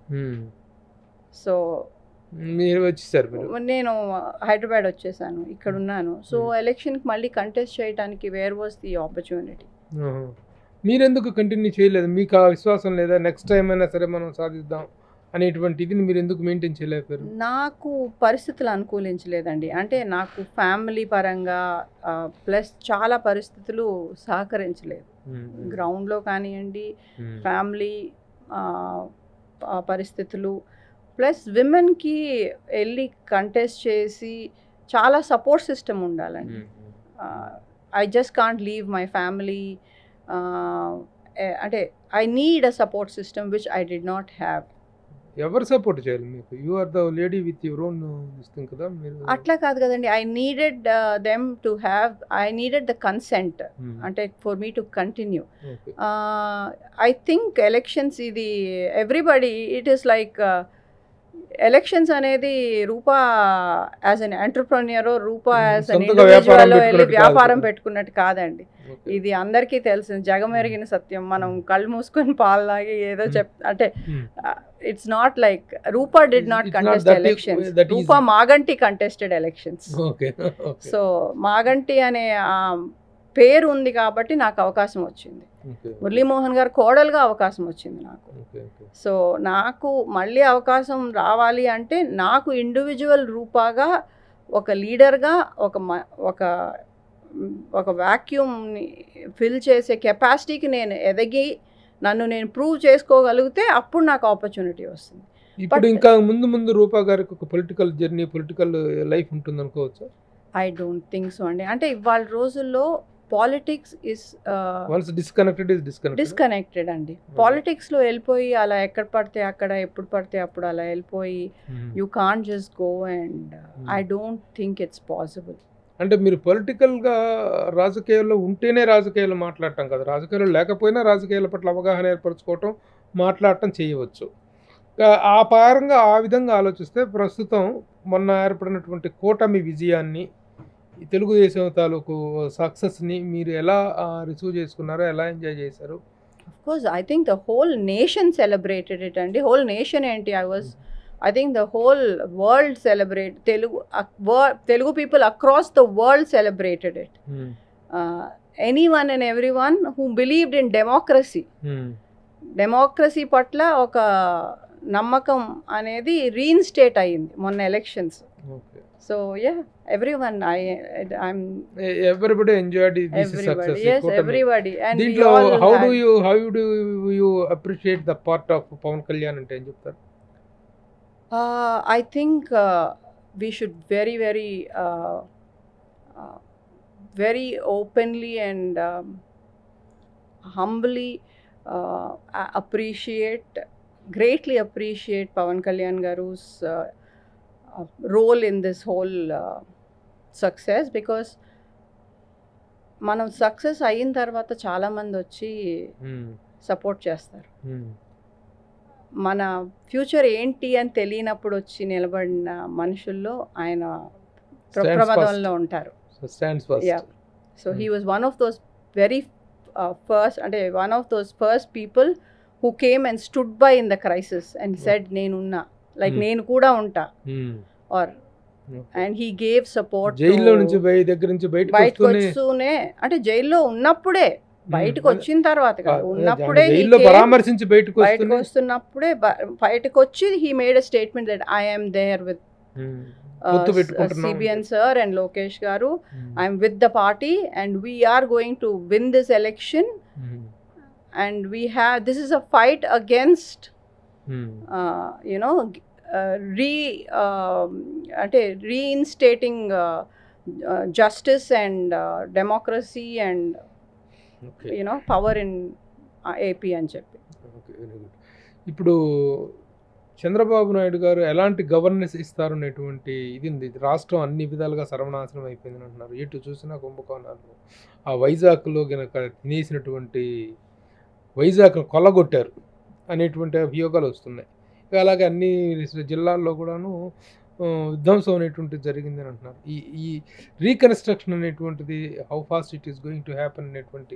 so మీరు వచ్చేసారు మీరు నేను హైదరాబాద్ వచ్చేసాను ఇక్కడ ఉన్నాను సో Hmm. ఎలక్షన్కి మళ్ళీ కంటెస్ట్ చేయడానికి వేర్ వాజ్ ది ఆపర్చునిటీ ఆహా. మీరెందుకు కంటిన్యూ చేయలేదు మీకు ఆ విశ్వాసం లేదా నెక్స్ట్ టైం అయినా సరే మనం సాధిద్దాం అనేటువంటి ఇది మీరు ఎందుకు మెయింటైన్ చేయలేకపోయారు నాకు పరిస్థితులు అనుకూలించలేదండి అంటే నాకు ఫ్యామిలీ పరంగా ప్లస్ చాలా పరిస్థితులు సహకరించలేదు గ్రౌండ్లో కానివ్వండి ఫ్యామిలీ పరిస్థితులు ప్లస్ విమెన్కి వెళ్ళి కంటెస్ట్ చేసి చాలా సపోర్ట్ సిస్టమ్ ఉండాలండి I just can't leave my family అంటే I need a support system which I did not have ఎవరు సపోర్ట్ చేయాలి మీకు you are the lady with your own ఇస్తుంది కదా మీరు అట్లా కాదు కదండి I needed them to have I needed the consent Hmm. అంటే for me to continue Okay. I think elections ఇది everybody it is like elections అనేది Rupa as an ఎంటర్ప్రన్యూర్ Rupa Hmm. As an సొంతగా వ్యాపారం ఇండివిజువల్ వెళ్ళి పెట్టుకున్నట్టు కాదు వ్యాపారం కదా. పెట్టుకున్నట్టు కాదండి Okay. ఇది అందరికీ తెలిసిన జగమెరిగిన సత్యం మనం కళ్ళు మూసుకొని పాలు తాగి ఏదో Hmm. చెప్ అంటే Hmm. It's not like Rupa did not It's not contest that e- elections that easy. Rupa Maganti contested elections Okay. Okay. So Maganti అనే ఆ పేరు ఉంది కాబట్టి నాకు అవకాశం వచ్చింది Okay. మురళీమోహన్ గారు కోడలుగా అవకాశం వచ్చింది నాకు Okay. Okay. సో నాకు మళ్ళీ అవకాశం రావాలి అంటే నాకు ఇండివిజువల్ రూపాగా ఒక లీడర్గా ఒక మ- ఒక మ్, ఒక వాక్యూమ్ని ఫిల్ చేసే కెపాసిటీకి నేను ఎదిగి నన్ను నేను ప్రూవ్ చేసుకోగలిగితే అప్పుడు నాకు ఆపర్చునిటీ వస్తుంది ఇప్పుడు But- ఇంకా ముందు ముందు రూపా గారికి ఒక పొలిటికల్ జర్నీ పొలిటికల్ లైఫ్ ఉంటుంది అనుకోవచ్చు ఐ డోంట్ థింక్ సో అండి అంటే ఇవాళ రోజుల్లో politics is once disconnected is disconnected disconnected అండి పాలిటిక్స్లో వెళ్ళిపోయి అలా ఎక్కడ పడితే అక్కడ ఎప్పుడు పడితే అప్పుడు అలా వెళ్ళిపోయి you can't just go and I don't think it's possible అంటే మీరు పొలిటికల్ గా రాజకీయాల్లో ఉంటేనే రాజకీయాలు మాట్లాడటం కదా రాజకీయాలు లేకపోయినా రాజకీయాల పట్ల అవగాహన ఏర్పరచుకోవటం మాట్లాడటం చేయవచ్చు కా- ఆ పరంగా ఆ విధంగా ఆలోచిస్తే ప్రస్తుతం మొన్న ఏర్పడినటువంటి కూటమి విజయాన్ని ఈ తెలుగుదేశం తాలూకు సక్సెస్ని మీరు ఎలా రిసీవ్ చేసుకున్నారో ఎలా ఎంజాయ్ చేశారు of course I think the whole nation celebrated it అండి హోల్ నేషన్ ఏంటి I was I think the whole world celebrate Telugu Telugu people across the world celebrated it anyone and everyone who believed in democracy democracy పట్ల ఒక నమ్మకం అనేది reinstate అయ్యింది మొన్న elections okay so yeah everyone I I'm everybody enjoyed this everybody is success everybody and దీంట్లో how do you how do you appreciate the part of Pawan Kalyan అంటే ఏం చెప్తారు I think we should very very very openly and humbly uh, a- appreciate greatly appreciate pavan kalyan garu's uh, uh, role in this whole uh, success because మనం success అయిన తర్వాత చాలామంది వచ్చి Hmm. Support చేస్తారు ఉమ్. మన ఫ్యూచర్ ఏంటి అని తెలియనప్పుడు వచ్చి నిలబడిన మనుషుల్లో ఆయన ప్ర- Stands ప్రమాదంలో ఉంటారు So stands first. Yeah. So he Hmm. Was one of those very first అంటే one of those first people who came and stood by in the crisis and said నేనున్నా లైక్ Hmm. నేను కూడా ఉంటా um. ఆర్ Okay. And he gave support జైల్లో నుంచి బయ దగ్గర నుంచి బయటకు బయటకు వస్తూనే వస్తూనే అంటే జైల్లో ఉన్నప్పుడే బయటకు ఉమ్, వచ్చిన తర్వాత ఆ, కాదు అదే, ఉన్నప్పుడే he జైల్లో came, పరామర్శించి బయటకు బయటకు వస్తూనే వస్తున్నప్పుడే బ- బయటకు వచ్చి he made a statement that I'm there with um. పొత్తు పెట్టుకుంటున్నాం CBN sir and Lokesh garu um. I'm with the party and we're going to win this election um. and we have this is a fight against um. uh, you know g- uh, re um, అంటే reinstating uh, uh, justice and uh, democracy and Okay. you know power in uh, AP అని చెప్పి okay very good ఇప్పుడు చంద్రబాబు నాయుడు గారు ఎలాంటి governance ఇస్తారు అనేటువంటి ఇది ఉంది రాష్ట్రం అన్ని విధాలుగా సర్వనాశనం అయిపోయిందని అంటున్నారు ఎటు చూసినా కుంభకోణాలు ఆ వైజాగ్లో గనక తినేసినటువంటి వైజాగ్ కొల్లగొట్టారు అనేటువంటి అభియోగాలు వస్తున్నాయి ఇక అలాగే అన్ని జిల్లాల్లో కూడాను ఆ, విధ్వంసం అనేటువంటిది జరిగిందని అంటున్నారు ఈ ఈ రీకన్స్ట్రక్షన్ అనేటువంటిది how fast it is going to happen అనేటువంటి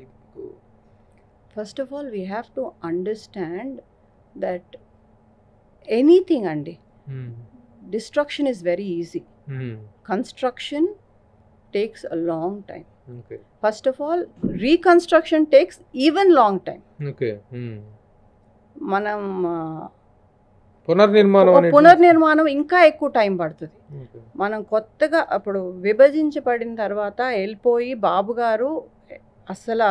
first of all we have to understand that anything అండి destruction is very easy construction takes a long time okay first of all reconstruction takes even long time okay మనం ఆ, పునర్నిర్మాణం పు- అనేటువంటి- పునర్నిర్మాణం ఇంకా ఎక్కువ టైం పడుతుంది ఓకే. మనం కొత్తగా అప్పుడు విభజించబడిన తర్వాత వెళ్ళిపోయి బాబు గారు అసలు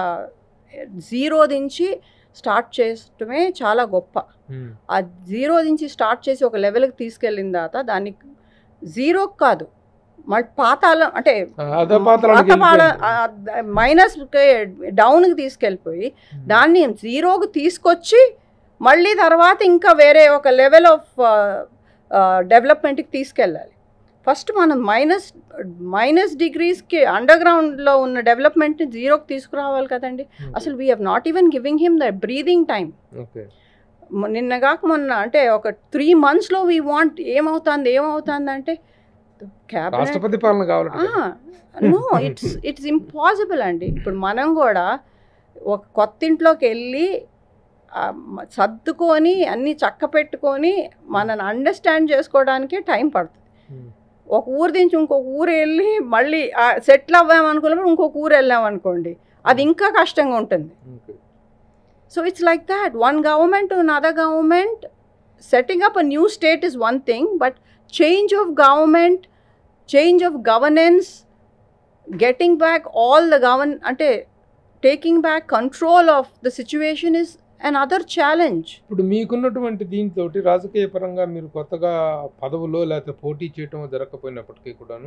జీరో నుంచి స్టార్ట్ చేయటమే చాలా గొప్ప ఉమ్. ఆ జీరో నుంచి స్టార్ట్ చేసి ఒక లెవెల్కి తీసుకెళ్ళిన తర్వాత దానికి జీరో కాదు మళ్ళీ పాతాళం అంటే ఆ, అధపాతాళానికి వెళ్ళిపోయింది. మైనస్ డౌన్కి తీసుకెళ్ళిపోయి ఉమ్. దాన్ని జీరోకి తీసుకొచ్చి మళ్ళీ తర్వాత ఇంకా వేరే ఒక లెవెల్ ఆఫ్ డెవలప్మెంట్కి తీసుకెళ్ళాలి ఫస్ట్ మనం మైనస్ మైనస్ డిగ్రీస్కి అండర్ గ్రౌండ్లో ఉన్న డెవలప్మెంట్ని జీరోకి తీసుకురావాలి కదండి ఓకే. అసలు we have not even giving him the breathing time okay నిన్నగాక మొన్న అంటే ఒక త్రీ మంత్స్లో వీ వాంట్ ఏమవుతుంది ఏమవుతుంది అంటే క్యాబినెట్ రాష్ట్రపతి పాలన కావాలంటే నో ఇట్స్ ఇట్స్ ఇంపాసిబుల్ అండి ఇప్పుడు మనం కూడా ఒక కొత్త ఇంట్లోకి వెళ్ళి ఆ, మ- సర్దుకొని అన్నీ చక్క పెట్టుకొని మనని అండర్స్టాండ్ చేసుకోవడానికి టైం పడుతుంది ఉమ్. ఒక ఊరు నుంచి ఇంకొక ఊరు వెళ్ళి మళ్ళీ సెటిల్ అవ్వామనుకున్నప్పుడు ఇంకొక ఊరు వెళ్ళామనుకోండి అది ఇంకా కష్టంగా ఉంటుంది okay. So it's like that one government to another government setting up a new state is one thing but change of government change of governance getting back all the govern అంటే taking back control of the situation is another challenge ఇప్పుడు మీకున్నటువంటి దీంతో రాజకీయ పరంగా మీరు కొత్తగా పదవులో లేకపోతే పోటీ చేయటం జరగకపోయినప్పటికీ కూడాను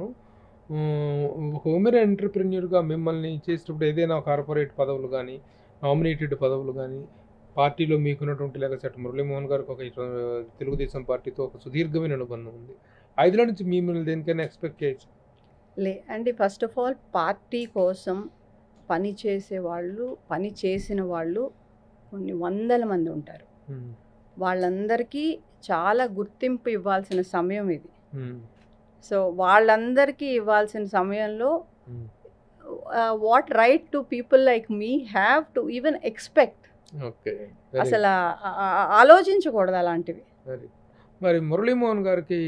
ఉమ్, ఒక ఉమెన్ ఎంటర్ప్రెన్యూర్గా మిమ్మల్ని చేసేటప్పుడు ఏదైనా కార్పొరేట్ పదవులు కానీ నామినేటెడ్ పదవులు కానీ పార్టీలో మీకున్నటువంటి లేక చట్ట మురళీమోహన్ గారికి ఒక ఇటు, తెలుగుదేశం పార్టీతో ఒక సుదీర్ఘమైన అనుబంధం ఉంది ఐదులో నుంచి మిమ్మల్ని దేనికైనా ఎక్స్పెక్ట్ చేయొచ్చు లే అండి ఫస్ట్ ఆఫ్ ఆల్ పార్టీ కోసం పని చేసే వాళ్ళు పని చేసిన వాళ్ళు కొన్ని వందల మంది ఉంటారు ఉమ్, వాళ్ళందరికీ చాలా గుర్తింపు ఇవ్వాల్సిన సమయం ఇది ఉమ్, సో వాళ్ళందరికీ ఇవ్వాల్సిన సమయంలో um. What right to people like me have to even expect okay Very అసలు ఆ- ఆ- ఆలోచించకూడదు అలాంటివి సరే మరి మురళీమోహన్ గారికి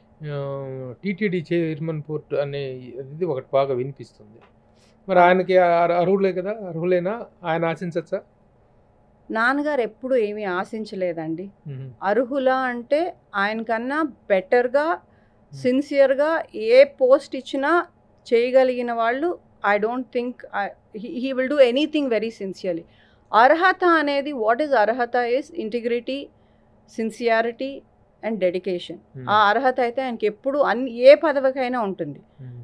టీటీడీ చైర్మన్ పోర్ట్ అనే ఇది ఒకటి బాగా వినిపిస్తుంది మరి ఆయనకి అర్- అర్హులే కదా అర్హులేనా ఆయన ఆశించచ్చా నాన్నగారు ఎప్పుడు ఏమీ ఆశించలేదండి అర్హుల అంటే ఆయనకన్నా బెటర్గా సిన్సియర్గా ఏ పోస్ట్ ఇచ్చినా చేయగలిగిన వాళ్ళు I don't think he will do anything very sincerely అర్హత అనేది వాట్ ఈజ్ అర్హత is integrity sincerity and dedication ఆ అర్హత అయితే ఆయనకి ఎప్పుడు అన్ని ఏ పదవికైనా ఉంటుంది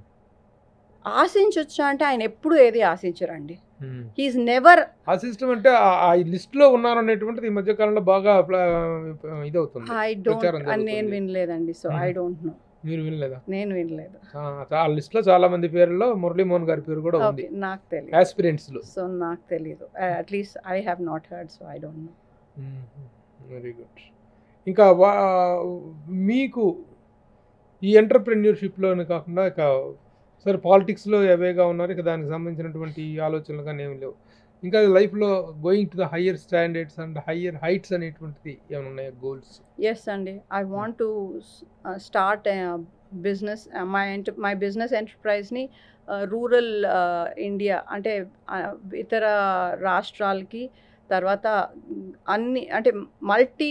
ఆశించొచ్చా అంటే ఆయన ఎప్పుడు ఏది ఆశించరండి హీఈస్ నెవర్ ఆ సిస్టమ్ అంటే ఆ- ఆ లిస్ట్ లో ఉన్నారు అనేటువంటిది ఈ మధ్య కాలంలో బాగా ప్లా- ఇది అవుతుంది ఐ ప్రచారం డోంట్ అని నేను జరుగుతుంది. వినలేదండి so I Mhm. Don't know మీరు వినలేదా నేను వినలేదు ఆ, ఆ లిస్ట్లో చాలా మంది పేర్లలో మురళీమోహన్ గారి పేరు కూడా ఉంది ఓకే నాకు తెలియదు ఆస్పిరెంట్స్లో సో నాకు తెలియదు at least I have not heard so I don't know very good ఇంకా వా మీకు ఈ ఎంటర్ప్రెన్యూర్షిప్లోనే కాకుండా ఇక సరే పాలిటిక్స్లో ఎవేగా ఉన్నారు ఇక దానికి సంబంధించినటువంటి ఆలోచనలు కానీ ఏమి లేవు ఇంకా లైఫ్లో going to the higher standards and higher heights అనేటువంటిది ఏమైనా ఉన్నాయా గోల్స్ ఎస్ అండి I want to start business my ఎంట మై బిజినెస్ ఎంటర్ప్రైజ్ని రూరల్ ఇండియా అంటే uh, ఇతర రాష్ట్రాలకి తర్వాత అన్ని అంటే మల్టీ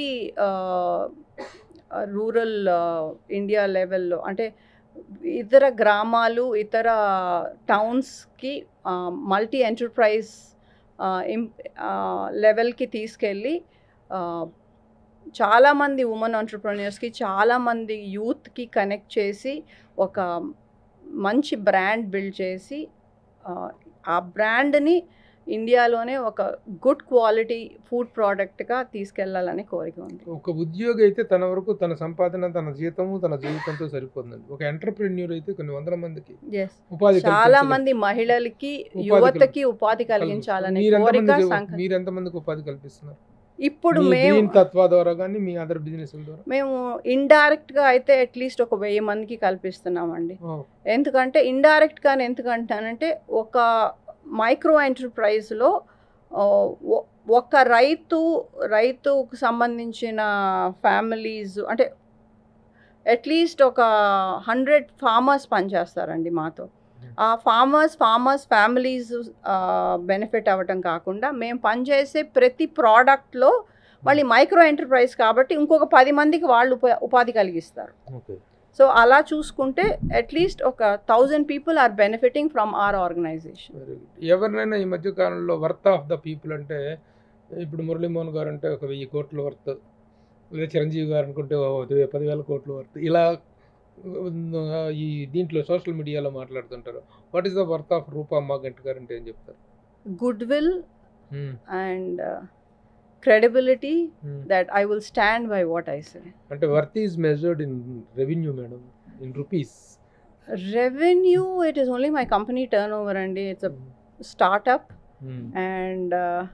రూరల్ ఇండియా లెవెల్లో అంటే ఇతర గ్రామాలు ఇతర టౌన్స్కి మల్టీ ఎంటర్ప్రైజ్ లెవెల్కి తీసుకెళ్ళి uh, చాలామంది ఉమెన్ ఆంటర్ప్రెన్యూర్స్కి చాలామంది యూత్కి కనెక్ట్ చేసి ఒక మంచి బ్రాండ్ బిల్డ్ చేసి ఆ, ఆ బ్రాండ్ని ఇండియాలోనే ఒక గుడ్ క్వాలిటీ ఫుడ్ ప్రోడక్ట్గా తీసుకెళ్లాలని కోరిక ఉంది ఒక ఉద్యోగి అయితే తన వరకు తన సంపాదన తన జీతము తన జీవితంతో సరిపోతుందండి ఒక ఎంటర్ప్రెన్యూర్ అయితే కొన్ని వందల మందికి ఎస్ ఉపాధి చాలా కల్పించగలరు. మంది మహిళలకి ఉపాధి యువతకి ఉపాధి కలిగించాలనే మీరు కోరిక ఎంతమందికి సంక- మీరు ఎంతమందికి ఉపాధి కల్పిస్తున్నారు ఇప్పుడు మీ మేము గ్రీన్ తత్వ ద్వారా కానీ మీ అదర్ బిజినెస్ ద్వారా మేము ఇండైరెక్ట్గా అయితే అట్లీస్ట్ ఒక వెయ్యి మందికి కల్పిస్తున్నామండి ఓ, ఎందుకంటే ఇండైరెక్ట్గానే ఎందుకంటానంటే ఒక మైక్రో ఎంటర్ప్రైజ్లో ఒక రైతు రైతుకు సంబంధించిన ఫ్యామిలీస్ అంటే అట్లీస్ట్ ఒక హండ్రెడ్ ఫార్మర్స్ పనిచేస్తారండి మాతో ఆ ఫార్మర్స్ ఫార్మర్స్ ఫ్యామిలీస్ బెనిఫిట్ అవ్వటం కాకుండా మేము పనిచేసే ప్రతి ప్రోడక్ట్లో మళ్ళీ మైక్రో ఎంటర్ప్రైజ్ కాబట్టి ఇంకొక పది మందికి వాళ్ళు ఉప- ఉపాధి కలిగిస్తారు ఓకే సో అలా చూసుకుంటే అట్లీస్ట్ ఒక thousand people are benefiting from our organisation very good ఎవరినైనా ఈ మధ్య కాలంలో వర్త్ ఆఫ్ ద పీపుల్ అంటే ఇప్పుడు మురళీమోహన్ గారు అంటే ఒక వెయ్యి కోట్ల వర్త్ లేదా చిరంజీవి గారు అనుకుంటే ఓ పది- పదివేల కోట్ల వర్త్ ఇలా ఆ, ఈ దీంట్లో సోషల్ మీడియాలో మాట్లాడుతుంటారు what is the worth of Rupa Maganti garu అంటే ఏం చెప్తారు goodwill Hmm, and credibility hmm. That I will stand by what I say అంటే worth is measured in revenue madam in rupees revenue it is only my company turnover అండి it's a startup and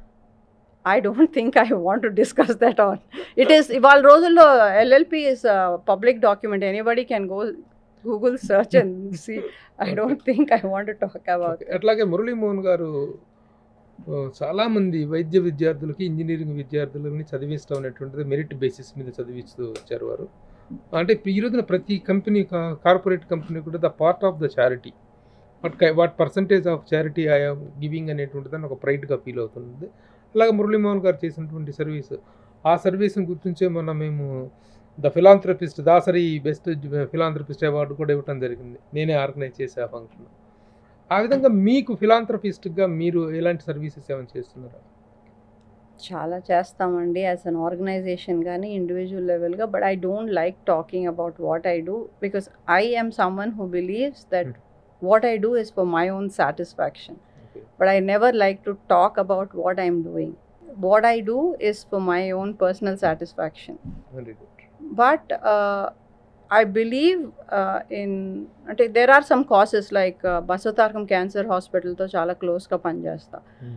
I don't think I want to discuss that on it is ఇవాళ రోజుల్లో LLP is public document anybody can go Google search and see I don't think I want to talk about అట్లాగే మురళీమోహన్ గారు ఆ, చాలా మంది వైద్య విద్యార్థులకి engineering విద్యార్థులని చదివిస్తాం అనేటువంటిది మెరిట్ బేసిస్ మీద చదివిస్తూ వచ్చారు వారు అంటే ఇప్పుడు ఈ రోజున ప్రతి కంపెనీ కార్పొరేట్ కంపెనీ కూడా the part of the charity what what percentage of charity I'm giving అనేటువంటిది అని ఒక ప్రైడ్గా ఫీల్ అవుతుంది అలాగే మురళీమోహన్ గారు చేసినటువంటి సర్వీస్ ఆ సర్వీస్ని గుర్తించే మొన్న మేము the philanthropist Dasari best philanthropist award కూడా ఇవ్వడం జరిగింది నేనే ఆర్గనైజ్ చేసే ఆ ఫంక్షన్ ఆ విధంగా మీకు ఫిలాంథ్రపిస్ట్గా మీరు ఎలాంటి సర్వీసెస్ ఏమైనా చేస్తున్నారా చాలా చేస్తామండి యాజ్ అన్ ఆర్గనైజేషన్ కానీ ఇండివిజువల్ లెవెల్గా but I don't like talking about what I do because I am someone who believes that Mm. what I do is for my own satisfaction. Okay. But I never like to talk about what I'm doing. What I do is for my own personal satisfaction. Very good But uh, I believe uh, in అంటే there are some causes like uh, Basavatarakam cancer హాస్పిటల్తో చాలా క్లోజ్గా పనిచేస్తా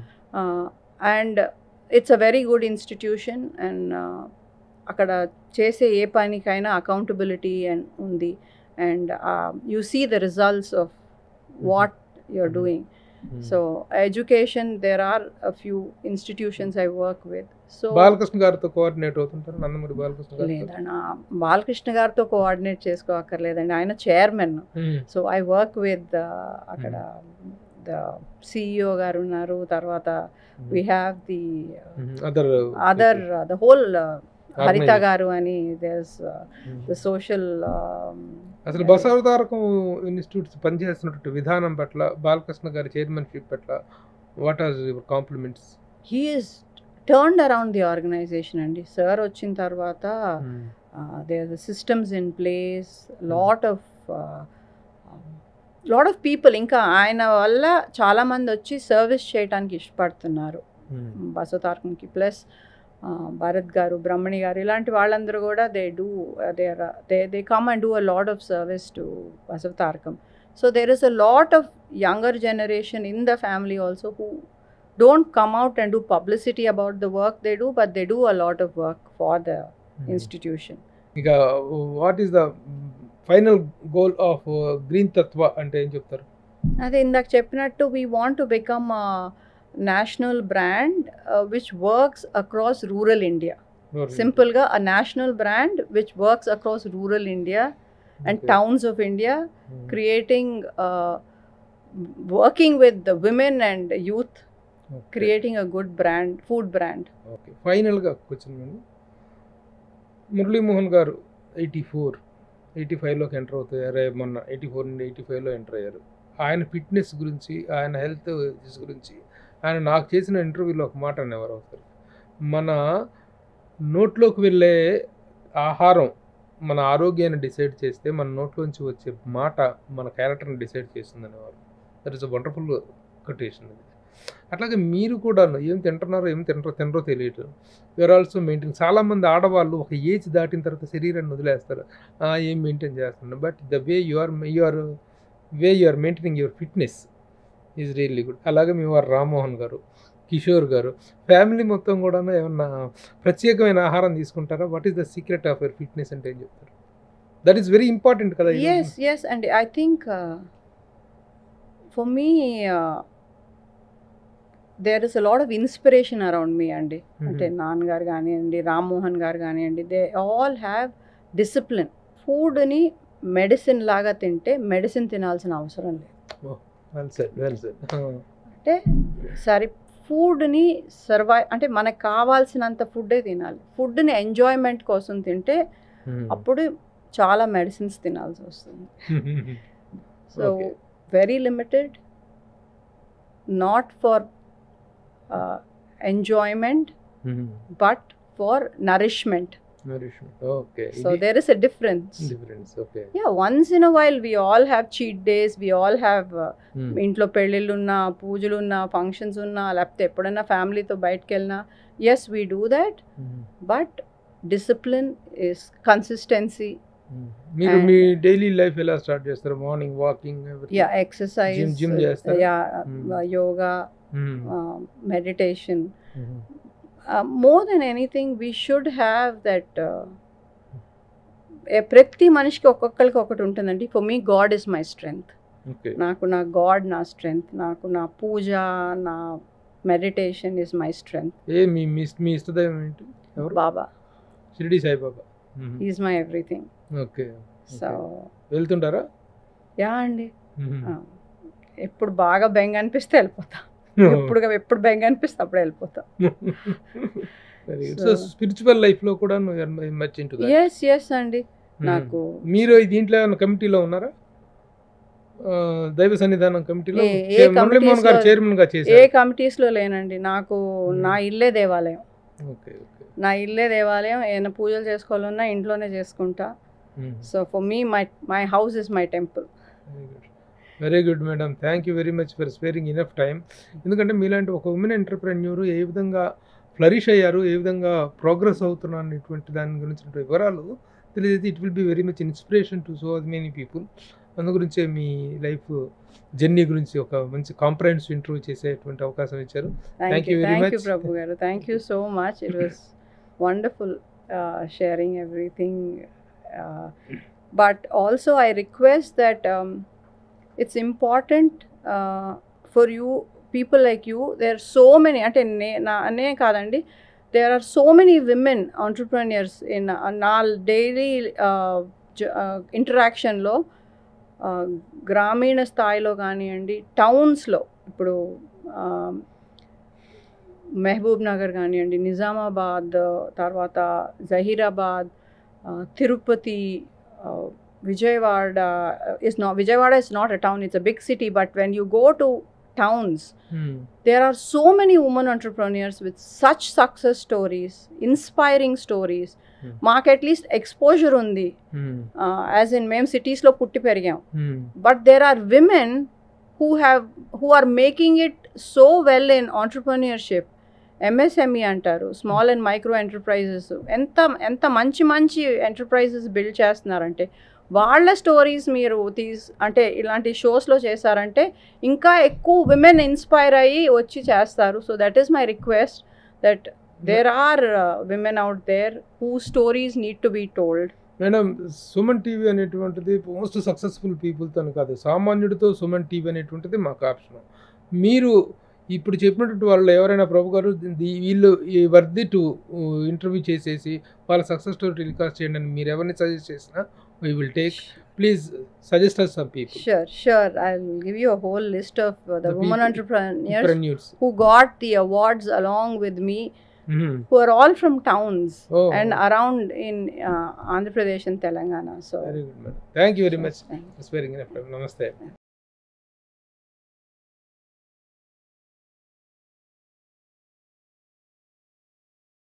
and it's a very good institution and అక్కడ చేసే ఏ పనికైనా accountability and ఉంది and you see the results of what you're Mhm. Doing so education there are a few institutions I work with so Balakrishna గారితో కోఆర్డినేట్ అవుతుంటారు నందమూరి బాలకృష్ణ గారు లేదన్న బాలకృష్ణ గారితో కోఆర్డినేట్ చేసుకోక్కర్లేదండి ఆయన chairman so I work with అక్కడ ద సిఇఓ గారు ఉన్నారు తర్వాత we have the other other the whole Haritha garu అని దేస్ ద సోషల్ అసలు బసవతారకం ఇన్స్టిట్యూట్స్ పనిచేస్తున్నటువంటి విధానం పట్ల బాలకృష్ణ గారి చైర్మన్షిప్ పట్ల what are your compliments he is turned around the organisation అండి సార్ వచ్చిన తర్వాత there the systems in place lot of lot of people ఇంకా ఆయన వల్ల చాలామంది వచ్చి సర్వీస్ చేయడానికి ఇష్టపడుతున్నారు బసవతారకంకి ప్లస్ భరత్ గారు బ్రహ్మణి గారు ఇలాంటి వాళ్ళందరూ కూడా they do they they they come and do a lot of service to Basavatarakam so there is a lot of younger generation in the family also who don't come out and do publicity about the work they do but they do a lot of work for the institution ఇక what is the final goal of green Tatva అంటే ఏం చెప్తారు అదే ఇందాక చెప్పినట్టు we want to become national brand which works across rural India సింపుల్గా a national brand which works across rural India and towns of India creating uh, working with the women and youth creating a good brand food brand okay ఫైనల్గా question మేము Muralimohan garu eighty four eighty ఫైవ్లోకి enter అవుతారు మొన్న eighty four నుండి eighty ఫైవ్లో enter అయ్యారు ఆయన fitness గురించి ఆయన హెల్త్ గురించి ఆయన నాకు చేసిన ఇంటర్వ్యూలో ఒక మాట అనేవారు అవుతారు మన నోట్లోకి వెళ్ళే ఆహారం మన ఆరోగ్యాన్ని డిసైడ్ చేస్తే మన నోట్లోంచి వచ్చే మాట మన క్యారెక్టర్ని డిసైడ్ చేస్తుంది అనేవారు that is a wonderful quotation అది అట్లాగే మీరు కూడా ఏం తింటున్నారో ఏం తింటారో తినరో తెలియదు యూఆర్ ఆల్సో మెయింటైన్ చాలామంది ఆడవాళ్ళు ఒక ఏజ్ దాటిన తర్వాత శరీరాన్ని వదిలేస్తారు "ఆ, ఏం మెయింటైన్ చేస్తున్నారు but the way you are you are way you are maintaining your fitness is really good అలాగే మీ వారు రామ్మోహన్ గారు కిషోర్ గారు ఫ్యామిలీ మొత్తం కూడా ఏమన్నా ప్రత్యేకమైన ఆహారం తీసుకుంటారా what is the secret of your fitness అంటే ఏం చెప్తారు దట్ ఈస్ వెరీ ఇంపార్టెంట్ కదా ఈ yes రోజున. yes and i think uh, for me uh, there is a lot of inspiration around me అండి అంటే Mhm. నాన్నగారు కానివ్వండి రామ్మోహన్ గారు కానివ్వండి దే ఆల్ హ్యావ్ డిసిప్లిన్ ఫుడ్ని మెడిసిన్ లాగా తింటే మెడిసిన్ తినాల్సిన అవసరం లేదు వెల్ సెడ్ వెల్ సెడ్ అంటే సరి ఫుడ్ని సర్వైవ్ అంటే మనకు కావాల్సినంత ఫుడ్డే తినాలి ఫుడ్ని ఎంజాయ్మెంట్ కోసం తింటే అప్పుడు చాలా మెడిసిన్స్ తినాల్సి వస్తుంది so Okay. Very limited not for enjoyment but for nourishment okay so there is a difference difference okay yeah once in a while we all have cheat days we all have ఇంట్లో పెళ్ళిళ్ళు ఉన్నా పూజలు ఉన్నా functions ఉన్నా లేకపోతే ఎప్పుడైనా ఫ్యామిలీతో బయటకు వెళ్ళినా yes we do that but discipline is consistency మీరు And- మీ డైలీ లైఫ్ ఎలా స్టార్ట్ చేస్తారు morning walking yeah exercise Gym- gym చేస్తారా? Yeah Hmm. Yoga meditation more than anything we should have that ప్రతి మనిషికి ఒక్కొక్కరికి ఒకటి ఉంటుందండి for me God is my strength okay నాకు నా గాడ్ నా స్ట్రెంగ్త్ నాకు నా పూజ నా మెడిటేషన్ ఇస్ మై స్ట్రెంగ్త్ ఏ మీ మీ మీ ఇష్టదైవం ఏంటి ఎవరు బాబా Shirdi Saibaba is my everything okay so వెళ్తుంటారా యా అండి Ah. ఎప్పుడు బాగా బెంగ అనిపిస్తే వెళ్ళిపోతా ఎప్పుడు ఎప్పుడు బెంగ అనిపిస్తే అప్పుడే వెళ్ళిపోతా సో So- స్పిరిచువల్ లైఫ్ లో కూడా మచ్ ఇంటు ఎస్ ఎస్ అండి నాకు మీరు ఈ దీంట్లో ఏమైనా కమిటీలో ఉన్నారా ఆ, దైవ సన్నిధానం కమిటీలో ఏ- ఏ మురళీమోహన్ గారు committees లో- చైర్మన్ గా ఏ చేశారు కమిటీస్లో లేనండి నాకు Hmm. నా ఇల్లే దేవాలయం ఓకే ఓకే నా ఇల్లే దేవాలయం ఏమైనా పూజలు చేసుకోవాలన్నా ఇంట్లోనే చేసుకుంటా so for me my my house is my temple very good madam thank you very much for sparing enough time ఎందుకంటే మీలాంటి ఒక ఉమెన్ ఎంటర్ప్రెన్యూర్ ఏ విధంగా ఫ్లరిష్ అయ్యారు ఏ విధంగా ప్రోగ్రెస్ అవుతున్నారు అనేటువంటి దాని గురించి వివరాలు తెలియజేసి it will be very much inspiration to so many people అందు గురించే మీ లైఫ్ జర్నీ గురించి ఒక మంచి కాంప్రహెన్సివ్ ఇంటర్వ్యూ చేసేటువంటి అవకాశం ఇచ్చారు Thank thank you you very thank you much. Prabhu garu thank you so much it was wonderful sharing everything but also I request that it's important for you people like you there so many అంటే నే నా అనే కాదండి there are so many women entrepreneurs in నా daily ఇంటరాక్షన్లో గ్రామీణ స్థాయిలో కానివ్వండి టౌన్స్లో ఇప్పుడు ఆ, మహబూబ్ నగర్ కానివ్వండి నిజామాబాద్ తర్వాత జహీరాబాద్ ఆ, తిరుపతి ఆ, Vijayawada is not Vijayawada is not a town it's a big city but when you go to towns there are so many women entrepreneurs with such success stories inspiring stories Hmm. మాకు అట్లీస్ట్ ఎక్స్పోజర్ ఉంది as in మేము సిటీస్లో పుట్టి పెరిగాం but there are women who have who are making it so well in entrepreneurship MSME అంటారు small and micro enterprises ఎంత ఎంత మంచి మంచి ఎంటర్ప్రైజెస్ బిల్డ్ చేస్తున్నారంటే వాళ్ళ స్టోరీస్ మీరు తీస్ అంటే ఇలాంటి షోస్లో చేశారంటే ఇంకా ఎక్కువ విమెన్ ఇన్స్పైర్ అయ్యి వచ్చి చేస్తారు so that is my request that there are women out there who stories need to be told madam Suman TV అనేటువంటిది మోస్ట్ సక్సెస్ఫుల్ పీపుల్తో కాదు సామాన్యుడితో సుమన్ టీవీ అనేటువంటిది మాకు ఆప్షన్ మీరు ఇప్పుడు చెప్పినటువంటి వాళ్ళు ఎవరైనా ప్రభు గారు ది- వీళ్ళు ఈ వర్ది టు ఇంటర్వ్యూ చేసేసి వాళ్ళ సక్సెస్ స్టోరీ టెలికాస్ట్ చేయండి అని మీరు ఎవరిని సజెస్ట్ చేసినా we will take please suggest us some people Sure, sure. I'll give you a whole list of uh, the, The women people- entrepreneurs news who got the awards along with me, who are all from towns Oh. and around in uh, Andhra Pradesh and Telangana. So, very good madam thank you very much thank you. It's very నమస్తే